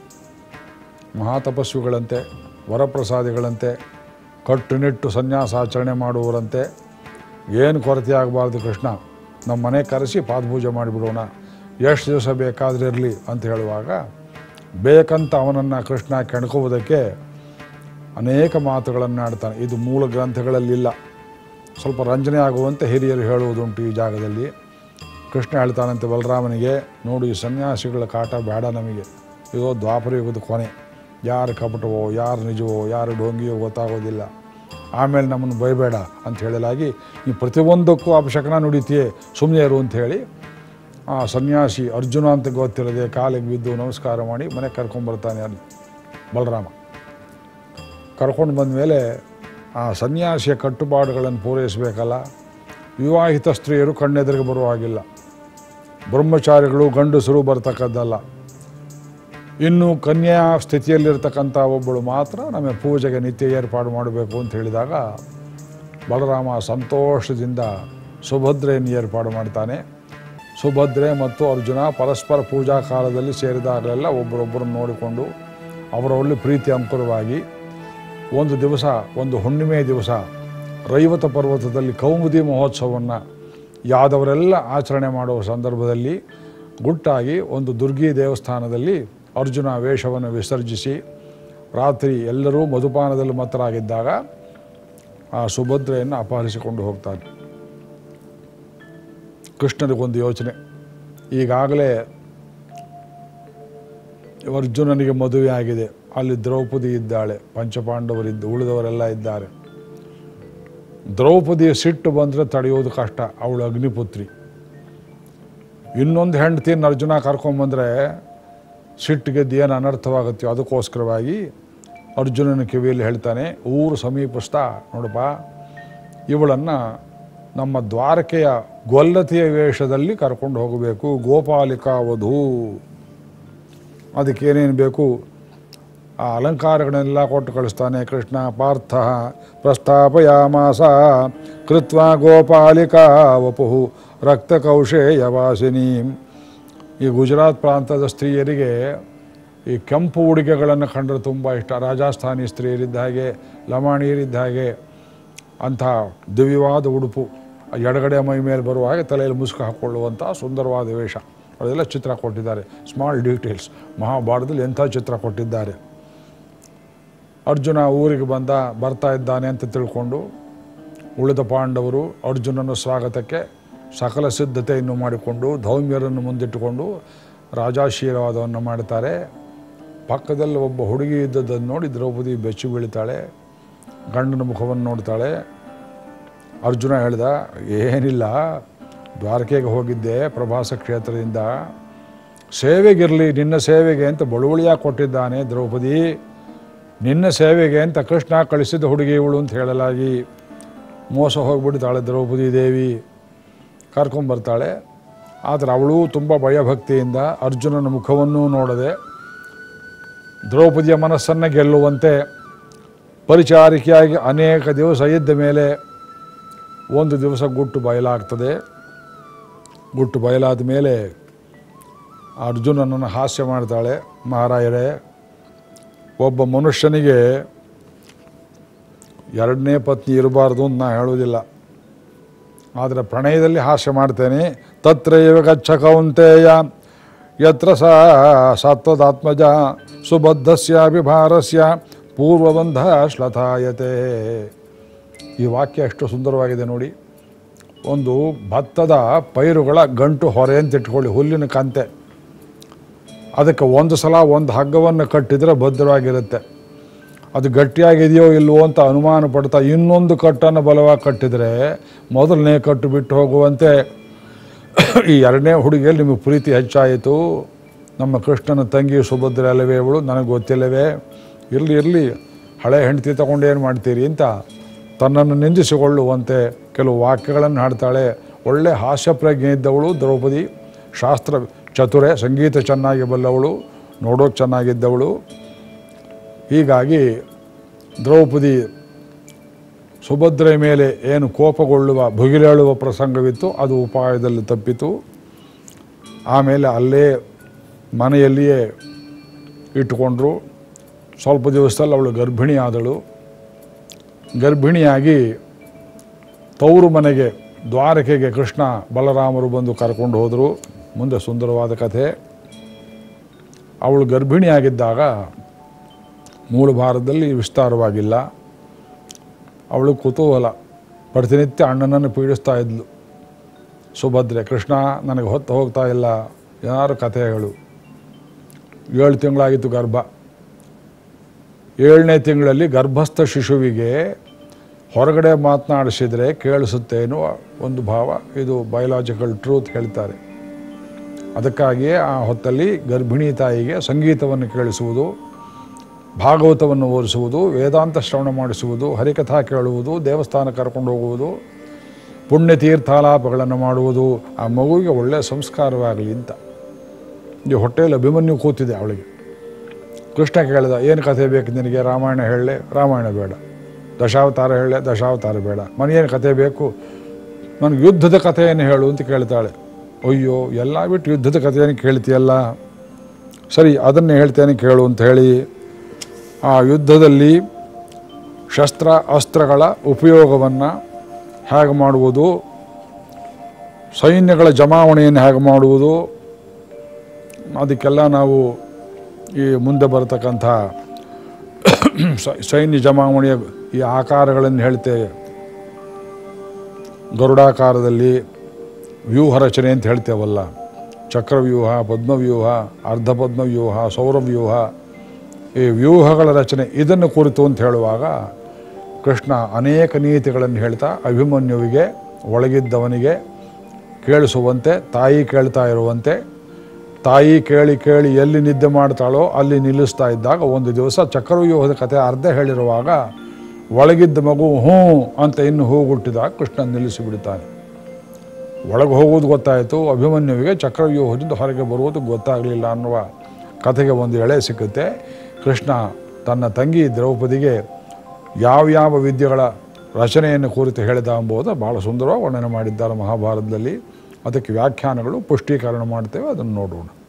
ಮಹಾತಪಸ್ವಿಗಳಂತೆ ವರಪ್ರಸಾದಿಗಳಂತೆ ಕಟ್ಟುನಿಟ್ಟು ಸನ್ಯಾಸಾಚರಣೆ ಮಾಡುವವರಂತೆ ಏನು ಕೊರತೆ ಆಗಬಾರ್ದು ಕೃಷ್ಣ ನಮ್ಮ ಮನೆ ಕರೆಸಿ ಪಾದಪೂಜೆ ಮಾಡಿಬಿಡೋಣ ಎಷ್ಟು ದಿವಸ ಬೇಕಾದ್ರೆ ಇರಲಿ ಅಂತ ಹೇಳುವಾಗ ಬೇಕಂತ ಅವನನ್ನು ಕೃಷ್ಣ ಕೆಣಕುವುದಕ್ಕೆ ಅನೇಕ ಮಾತುಗಳನ್ನು ಆಡ್ತಾನೆ ಇದು ಮೂಲ ಗ್ರಂಥಗಳಲ್ಲಿಲ್ಲ ಸ್ವಲ್ಪ ರಂಜನೆ ಆಗುವಂತೆ ಹಿರಿಯರು ಹೇಳುವುದುಂಟು ಈ ಜಾಗದಲ್ಲಿ ಕೃಷ್ಣ ಹೇಳ್ತಾನಂತೆ ಬಲರಾಮನಿಗೆ ನೋಡು ಈ ಸನ್ಯಾಸಿಗಳ ಕಾಟ ಬೇಡ ನಮಗೆ ಇದು ದ್ವಾಪರ ಯುಗದ ಕೊನೆ ಯಾರು ಕಪಟವೋ ಯಾರು ನಿಜವೋ ಯಾರು ಡೋಂಗಿಯೋ ಗೊತ್ತಾಗೋದಿಲ್ಲ ಆಮೇಲೆ ನಮ್ಮನ್ನು ಬೈಬೇಡ ಅಂತ ಹೇಳಲಾಗಿ ಈ ಪ್ರತಿಯೊಂದಕ್ಕೂ ಅಪಶಕನ ನುಡಿತೀಯೇ ಸುಮ್ಮನೆ ಇರು ಅಂತ ಹೇಳಿ ಆ ಸನ್ಯಾಸಿ ಅರ್ಜುನ ಅಂತ ಗೊತ್ತಿರದೆ ಕಾಲಿಗೆ ಬಿದ್ದು ನಮಸ್ಕಾರ ಮಾಡಿ ಮನೆಗೆ ಕರ್ಕೊಂಡ್ಬರ್ತಾನೆ ಅಲ್ಲಿ ಬಲರಾಮ ಕರ್ಕೊಂಡು ಬಂದ ಮೇಲೆ ಆ ಸನ್ಯಾಸಿಯ ಕಟ್ಟುಪಾಡುಗಳನ್ನು ಪೂರೈಸಬೇಕಲ್ಲ ವಿವಾಹಿತ ಸ್ತ್ರೀಯರು ಕಣ್ಣೆದುರಿಗೆ ಬರುವ ಹಾಗಿಲ್ಲ ಬ್ರಹ್ಮಚಾರಿಗಳು ಗಂಡಸರು ಬರ್ತಕ್ಕದ್ದಲ್ಲ ಇನ್ನು ಕನ್ಯಾ ಸ್ಥಿತಿಯಲ್ಲಿರ್ತಕ್ಕಂಥ ಒಬ್ಬಳು ಮಾತ್ರ ನಮಗೆ ಪೂಜೆಗೆ ನಿತ್ಯ ಏರ್ಪಾಡು ಮಾಡಬೇಕು ಅಂತ ಹೇಳಿದಾಗ ಬಲರಾಮ ಸಂತೋಷದಿಂದ ಸುಭದ್ರೆಯನ್ನು ಏರ್ಪಾಡು ಮಾಡ್ತಾನೆ ಸುಭದ್ರೆ ಮತ್ತು ಅರ್ಜುನ ಪರಸ್ಪರ ಪೂಜಾ ಕಾಲದಲ್ಲಿ ಸೇರಿದಾಗಲೆಲ್ಲ ಒಬ್ಬರೊಬ್ಬರನ್ನು ನೋಡಿಕೊಂಡು ಅವರಲ್ಲಿ ಪ್ರೀತಿ ಅಂಕುರವಾಗಿ ಒಂದು ದಿವಸ ಒಂದು ಹುಣ್ಣಿಮೆ ದಿವಸ ರೈವತ ಪರ್ವತದಲ್ಲಿ ಕೌಮುದಿ ಮಹೋತ್ಸವವನ್ನು ಯಾದವರೆಲ್ಲ ಆಚರಣೆ ಮಾಡುವ ಸಂದರ್ಭದಲ್ಲಿ ಗುಟ್ಟಾಗಿ ಒಂದು ದುರ್ಗಿ ದೇವಸ್ಥಾನದಲ್ಲಿ ಅರ್ಜುನ ವೇಷವನ್ನು ವಿಸರ್ಜಿಸಿ ರಾತ್ರಿ ಎಲ್ಲರೂ ಮಧುಪಾನದಲ್ಲಿ ಮತ್ತರಾಗಿದ್ದಾಗ ಆ ಸುಭದ್ರೆಯನ್ನು ಅಪಹರಿಸಿಕೊಂಡು ಹೋಗ್ತಾನೆ ಕೃಷ್ಣನಿಗೊಂದು ಯೋಚನೆ ಈಗಾಗಲೇ ಅರ್ಜುನನಿಗೆ ಮದುವೆ ಆಗಿದೆ ಅಲ್ಲಿ ದ್ರೌಪದಿ ಇದ್ದಾಳೆ ಪಂಚಪಾಂಡವರಿದ್ದ ಉಳಿದವರೆಲ್ಲ ಇದ್ದಾರೆ ದ್ರೌಪದಿಯ ಸಿಟ್ಟು ಬಂದರೆ ತಡೆಯೋದು ಕಷ್ಟ ಅವಳು ಅಗ್ನಿಪುತ್ರಿ ಇನ್ನೊಂದು ಹೆಂಡತಿಯನ್ನು ಅರ್ಜುನ ಕರ್ಕೊಂಬಂದರೆ ಸಿಟ್ಟಿಗೆದ್ದು ಏನು ಅನರ್ಥವಾಗುತ್ತೋ ಅದಕ್ಕೋಸ್ಕರವಾಗಿ ಅರ್ಜುನನ ಕಿವಿಯಲ್ಲಿ ಹೇಳ್ತಾನೆ ಊರು ಸಮೀಪಿಸ್ತಾ ನೋಡಪ್ಪ ಇವಳನ್ನು ನಮ್ಮ ದ್ವಾರಕೆಯ ಗೊಲ್ಲತೆಯ ವೇಷದಲ್ಲಿ ಕರ್ಕೊಂಡು ಹೋಗಬೇಕು ಗೋಪಾಲಿಕಾ ವಧು ಅದಕ್ಕೇನೇನು ಬೇಕು ಆ ಅಲಂಕಾರಗಳನ್ನೆಲ್ಲ ಕೊಟ್ಟು ಕಳಿಸ್ತಾನೆ ಕೃಷ್ಣ ಪಾರ್ಥ ಪ್ರಸ್ತಾಪಯಾಮಾಸ ಕೃತ್ವ ಗೋಪಾಲಿಕಾ ವಪುಹು ರಕ್ತಕೌಶೇಯವಾಸಿನಿ ಈ ಗುಜರಾತ್ ಪ್ರಾಂತದ ಸ್ತ್ರೀಯರಿಗೆ ಈ ಕೆಂಪು ಉಡುಗೆಗಳನ್ನು ಕಂಡ್ರೆ ತುಂಬ ಇಷ್ಟ ರಾಜಸ್ಥಾನಿ ಸ್ತ್ರೀಯರಿದ್ದ ಹಾಗೆ ಲಮಾಣಿಯರಿದ್ದ ಹಾಗೆ ಅಂಥ ದಿವ್ಯವಾದ ಉಡುಪು ಆ ಎಡಗಡೆ ಮೈ ಮೇಲೆ ಬರುವ ಹಾಗೆ ತಲೆಯಲ್ಲಿ ಮುಸುಕು ಹಾಕ್ಕೊಳ್ಳುವಂಥ ಸುಂದರವಾದ ವೇಷ ಅದೆಲ್ಲ ಚಿತ್ರ ಕೊಟ್ಟಿದ್ದಾರೆ ಸ್ಮಾಲ್ ಡೀಟೇಲ್ಸ್ ಮಹಾಭಾರತದಲ್ಲಿ ಎಂಥ ಚಿತ್ರ ಕೊಟ್ಟಿದ್ದಾರೆ ಅರ್ಜುನ ಊರಿಗೆ ಬಂದ ಬರ್ತಾ ಇದ್ದಾನೆ ಅಂತ ತಿಳ್ಕೊಂಡು ಉಳಿದ ಪಾಂಡವರು ಅರ್ಜುನನ ಸ್ವಾಗತಕ್ಕೆ ಸಕಲ ಸಿದ್ಧತೆಯನ್ನು ಮಾಡಿಕೊಂಡು ಧೌಮ್ಯರನ್ನು ಮುಂದಿಟ್ಟುಕೊಂಡು ರಾಜಾಶೀರ್ವಾದವನ್ನು ಮಾಡ್ತಾರೆ ಪಕ್ಕದಲ್ಲಿ ಒಬ್ಬ ಹುಡುಗಿ ಇದ್ದದ್ದನ್ನು ನೋಡಿ ದ್ರೌಪದಿ ಬೆಚ್ಚಿ ಬೀಳ್ತಾಳೆ ಗಂಡನ ಮುಖವನ್ನು ನೋಡ್ತಾಳೆ ಅರ್ಜುನ ಹೇಳ್ದ ಏನಿಲ್ಲ ದ್ವಾರಕೆಗೆ ಹೋಗಿದ್ದೆ ಪ್ರಭಾಸ ಕ್ಷೇತ್ರದಿಂದ ಸೇವೆಗಿರಲಿ ನಿನ್ನ ಸೇವೆಗೆ ಅಂತ ಬಳುವಳಿಯಾಗಿ ಕೊಟ್ಟಿದ್ದಾನೆ ದ್ರೌಪದಿ ನಿನ್ನ ಸೇವೆಗೆ ಅಂತ ಕೃಷ್ಣ ಕಳಿಸಿದ ಹುಡುಗಿ ಇವಳು ಅಂತ ಹೇಳಲಾಗಿ ಮೋಸ ಹೋಗ್ಬಿಡ್ತಾಳೆ ದ್ರೌಪದಿ ದೇವಿ ಕರ್ಕೊಂಬರ್ತಾಳೆ ಆದರೆ ಅವಳು ತುಂಬ ಭಯಭಕ್ತಿಯಿಂದ ಅರ್ಜುನನ ಮುಖವನ್ನೂ ನೋಡದೆ ದ್ರೌಪದಿಯ ಮನಸ್ಸನ್ನು ಗೆಲ್ಲುವಂತೆ ಪರಿಚಾರಿಕೆಯಾಗಿ ಅನೇಕ ದಿವಸ ಇದ್ದ ಮೇಲೆ ಒಂದು ದಿವಸ ಗುಟ್ಟು ಬಯಲಾಗ್ತದೆ ಗುಟ್ಟು ಬಯಲಾದ ಮೇಲೆ ಅರ್ಜುನನನ್ನು ಹಾಸ್ಯ ಮಾಡ್ತಾಳೆ ಮಹಾರಾಯರೇ ಒಬ್ಬ ಮನುಷ್ಯನಿಗೆ ಎರಡನೇ ಪತ್ನಿ ಇರಬಾರ್ದು ಅಂತ ನಾ ಹೇಳೋದಿಲ್ಲ ಆದರೆ ಪ್ರಣಯದಲ್ಲಿ ಹಾಸ್ಯ ಮಾಡ್ತೇನೆ ತತ್ರೈವ ಗಚ್ಚ ಕೌಂತೆಯ ಯತ್ರ ಸ ಸತ್ವದಾತ್ಮಜ ಸುಬದ್ಧಸ್ಯಾಭಿಭಾರಸ್ಯ ಪೂರ್ವಬಂಧ ಶ್ಲಥಾಯತೆ ಈ ವಾಕ್ಯ ಎಷ್ಟು ಸುಂದರವಾಗಿದೆ ನೋಡಿ ಒಂದು ಭತ್ತದ ಪೈರುಗಳ ಗಂಟು ಹೊರೆ ಅಂತ ಇಟ್ಕೊಳ್ಳಿ ಹುಲ್ಲಿನ ಕಂತೆ ಅದಕ್ಕೆ ಒಂದು ಸಲ ಒಂದು ಹಗ್ಗವನ್ನು ಕಟ್ಟಿದರೆ ಭದ್ರವಾಗಿರುತ್ತೆ ಅದು ಗಟ್ಟಿಯಾಗಿದೆಯೋ ಇಲ್ವೋ ಅಂತ ಅನುಮಾನ ಪಡ್ತಾ ಇನ್ನೊಂದು ಕಟ್ಟನ್ನು ಬಲವಾಗಿ ಕಟ್ಟಿದರೆ ಮೊದಲನೇ ಕಟ್ಟು ಬಿಟ್ಟು ಹೋಗುವಂತೆ ಈ ಎರಡನೇ ಹುಡುಗಿಯಲ್ಲಿ ನಿಮಗೆ ಪ್ರೀತಿ ಹೆಚ್ಚಾಯಿತು ನಮ್ಮ ಕೃಷ್ಣನ ತಂಗಿ ಸುಭದ್ರೆ ಅಲ್ಲವೇ ಇವಳು ನನಗೆ ಗೊತ್ತಿಲ್ಲವೇ ಇರಲಿ ಇರಲಿ ಹಳೆ ಹೆಂಡತಿ ತಗೊಂಡು ಏನು ಮಾಡ್ತೀರಿ ಅಂತ ತನ್ನನ್ನು ನಿಂದಿಸಿಕೊಳ್ಳುವಂತೆ ಕೆಲವು ವಾಕ್ಯಗಳನ್ನು ಹಾಡ್ತಾಳೆ ಒಳ್ಳೆ ಹಾಸ್ಯ ಪ್ರಜ್ಞೆ ಇದ್ದವಳು ದ್ರೌಪದಿ ಶಾಸ್ತ್ರ ಚತುರೆ ಸಂಗೀತ ಚೆನ್ನಾಗಿ ಬಲ್ಲವಳು ನೋಡೋಕೆ ಚೆನ್ನಾಗಿದ್ದವಳು ಹೀಗಾಗಿ ದ್ರೌಪದಿ ಸುಭದ್ರೆ ಮೇಲೆ ಏನು ಕೋಪಗೊಳ್ಳುವ ಭುಗಿಲೇಳುವ ಪ್ರಸಂಗವಿತ್ತು ಅದು ಉಪಾಯದಲ್ಲಿ ತಪ್ಪಿತು ಆಮೇಲೆ ಅಲ್ಲೇ ಮನೆಯಲ್ಲಿಯೇ ಇಟ್ಟುಕೊಂಡ್ರು ಸ್ವಲ್ಪ ದಿವಸದಲ್ಲಿ ಅವಳು ಗರ್ಭಿಣಿ ಆದಳು ಗರ್ಭಿಣಿಯಾಗಿ ತವರು ಮನೆಗೆ ದ್ವಾರಕೆಗೆ ಕೃಷ್ಣ ಬಲರಾಮರು ಬಂದು ಕರ್ಕೊಂಡು ಹೋದರು ಮುಂದೆ ಸುಂದರವಾದ ಕಥೆ ಅವಳು ಗರ್ಭಿಣಿಯಾಗಿದ್ದಾಗ ಮೂಲ ಭಾರತದಲ್ಲಿ ವಿಸ್ತಾರವಾಗಿಲ್ಲ ಅವಳು ಕುತೂಹಲ ಪ್ರತಿನಿತ್ಯ ಅಣ್ಣನನ್ನು ಪೀಡಿಸ್ತಾ ಇದ್ಲು ಸುಭದ್ರೆ ಕೃಷ್ಣ ನನಗೆ ಹೊತ್ತು ಹೋಗ್ತಾ ಇಲ್ಲ ಏನಾರು ಕಥೆ ಹೇಳು ಏಳು ತಿಂಗಳಾಗಿತ್ತು ಗರ್ಭ ಏಳನೇ ತಿಂಗಳಲ್ಲಿ ಗರ್ಭಸ್ಥ ಶಿಶುವಿಗೆ ಹೊರಗಡೆ ಮಾತನಾಡಿಸಿದರೆ ಕೇಳಿಸುತ್ತೆ ಎನ್ನುವ ಒಂದು ಭಾವ ಇದು ಬಯೋಲಾಜಿಕಲ್ ಟ್ರೂತ್ ಹೇಳ್ತಾರೆ ಅದಕ್ಕಾಗಿಯೇ ಆ ಹೊತ್ತಲ್ಲಿ ಗರ್ಭಿಣಿ ತಾಯಿಗೆ ಸಂಗೀತವನ್ನು ಕೇಳಿಸುವುದು ಭಾಗವತವನ್ನು ಓದಿಸುವುದು ವೇದಾಂತ ಶ್ರವಣ ಮಾಡಿಸುವುದು ಹರಿಕಥಾ ಕೇಳುವುದು ದೇವಸ್ಥಾನ ಕರ್ಕೊಂಡು ಹೋಗುವುದು ಪುಣ್ಯತೀರ್ಥಾಲಾಪಗಳನ್ನು ಮಾಡುವುದು ಆ ಮಗುವಿಗೆ ಒಳ್ಳೆಯ ಸಂಸ್ಕಾರವಾಗಲಿ ಅಂತ ಈ ಹೊಟ್ಟೆಯಲ್ಲಿ ಅಭಿಮನ್ಯು ಕೂತಿದೆ ಅವಳಿಗೆ ಕೃಷ್ಣ ಕೇಳಿದ ಏನು ಕಥೆ ಬೇಕು ನಿನಗೆ ರಾಮಾಯಣ ಹೇಳಲೆ ರಾಮಾಯಣ ಬೇಡ ದಶಾವತಾರ ಹೇಳೆ ದಶಾವತಾರ ಬೇಡ ಮನೆಯೇನು ಕತೆ ಬೇಕು ನನಗೆ ಯುದ್ಧದ ಕಥೆಯನ್ನು ಹೇಳು ಅಂತ ಕೇಳ್ತಾಳೆ ಅಯ್ಯೋ ಎಲ್ಲ ಬಿಟ್ಟು ಯುದ್ಧದ ಕಥೆಯನ್ನು ಕೇಳ್ತೀಯಲ್ಲ ಸರಿ ಅದನ್ನೇ ಹೇಳ್ತೇನೆ ಕೇಳು ಅಂತ ಹೇಳಿ ಆ ಯುದ್ಧದಲ್ಲಿ ಶಸ್ತ್ರ ಅಸ್ತ್ರಗಳ ಉಪಯೋಗವನ್ನು ಹೇಗೆ ಮಾಡುವುದು ಸೈನ್ಯಗಳ ಜಮಾವಣೆಯನ್ನು ಹೇಗೆ ಮಾಡುವುದು ಅದಕ್ಕೆಲ್ಲ ನಾವು ಈ ಮುಂದೆ ಬರತಕ್ಕಂಥ ಸ- ಸೈನ್ಯ ಜಮಾವಣೆಯ ಈ ಆಕಾರಗಳನ್ನು ಹೇಳ್ತೇವೆ ಗರುಡಾಕಾರದಲ್ಲಿ ವ್ಯೂಹ ರಚನೆ ಅಂತ ಹೇಳ್ತೇವಲ್ಲ ಚಕ್ರವ್ಯೂಹ ಪದ್ಮವ್ಯೂಹ ಅರ್ಧಪದ್ಮವ್ಯೂಹ ಸೌರವ್ಯೂಹ ಈ ವ್ಯೂಹಗಳ ರಚನೆ ಇದನ್ನು ಕುರಿತು ಅಂತ ಹೇಳುವಾಗ ಕೃಷ್ಣ ಅನೇಕ ನೀತಿಗಳನ್ನು ಹೇಳ್ತಾ ಅಭಿಮನ್ಯುವಿಗೆ ಒಳಗಿದ್ದವನಿಗೆ ಕೇಳಿಸುವಂತೆ ತಾಯಿ ಕೇಳ್ತಾ ಇರುವಂತೆ ತಾಯಿ ಕೇಳಿ ಕೇಳಿ ಎಲ್ಲಿ ನಿದ್ದೆ ಮಾಡ್ತಾಳೋ ಅಲ್ಲಿ ನಿಲ್ಲಿಸ್ತಾ ಇದ್ದಾಗ ಒಂದು ದಿವಸ ಚಕ್ರವ್ಯೂಹದ ಕಥೆ ಅರ್ಧ ಹೇಳಿರುವಾಗ ಒಳಗಿದ್ದ ಮಗು ಹ್ಞೂ ಅಂತ ಇನ್ನು ಹೂಗುಟ್ಟಿದಾಗ ಕೃಷ್ಣ ನಿಲ್ಲಿಸಿ ಬಿಡ್ತಾನೆ ಒಳಗೆ ಹೋಗೋದು ಗೊತ್ತಾಯಿತು ಅಭಿಮನ್ಯುವಿಗೆ ಚಕ್ರವ್ಯೂಹದಿಂದ ಹೊರಗೆ ಬರುವುದು ಗೊತ್ತಾಗಲಿಲ್ಲ ಅನ್ನುವ ಕಥೆಗೆ ಒಂದು ಎಳೆ ಸಿಕ್ಕುತ್ತೆ ಕೃಷ್ಣ ತನ್ನ ತಂಗಿ ದ್ರೌಪದಿಗೆ ಯಾವ್ಯಾವ ವಿದ್ಯೆಗಳ ರಚನೆಯನ್ನು ಕುರಿತು ಹೇಳಿದ ಎಂಬುದು ಭಾಳ ಸುಂದರವಾಗಿ ವರ್ಣನೆ ಮಾಡಿದ್ದಾರೆ ಮಹಾಭಾರತದಲ್ಲಿ ಅದಕ್ಕೆ ವ್ಯಾಖ್ಯಾನಗಳು ಪುಷ್ಟೀಕರಣ ಮಾಡ್ತೇವೆ ಅದನ್ನು ನೋಡೋಣ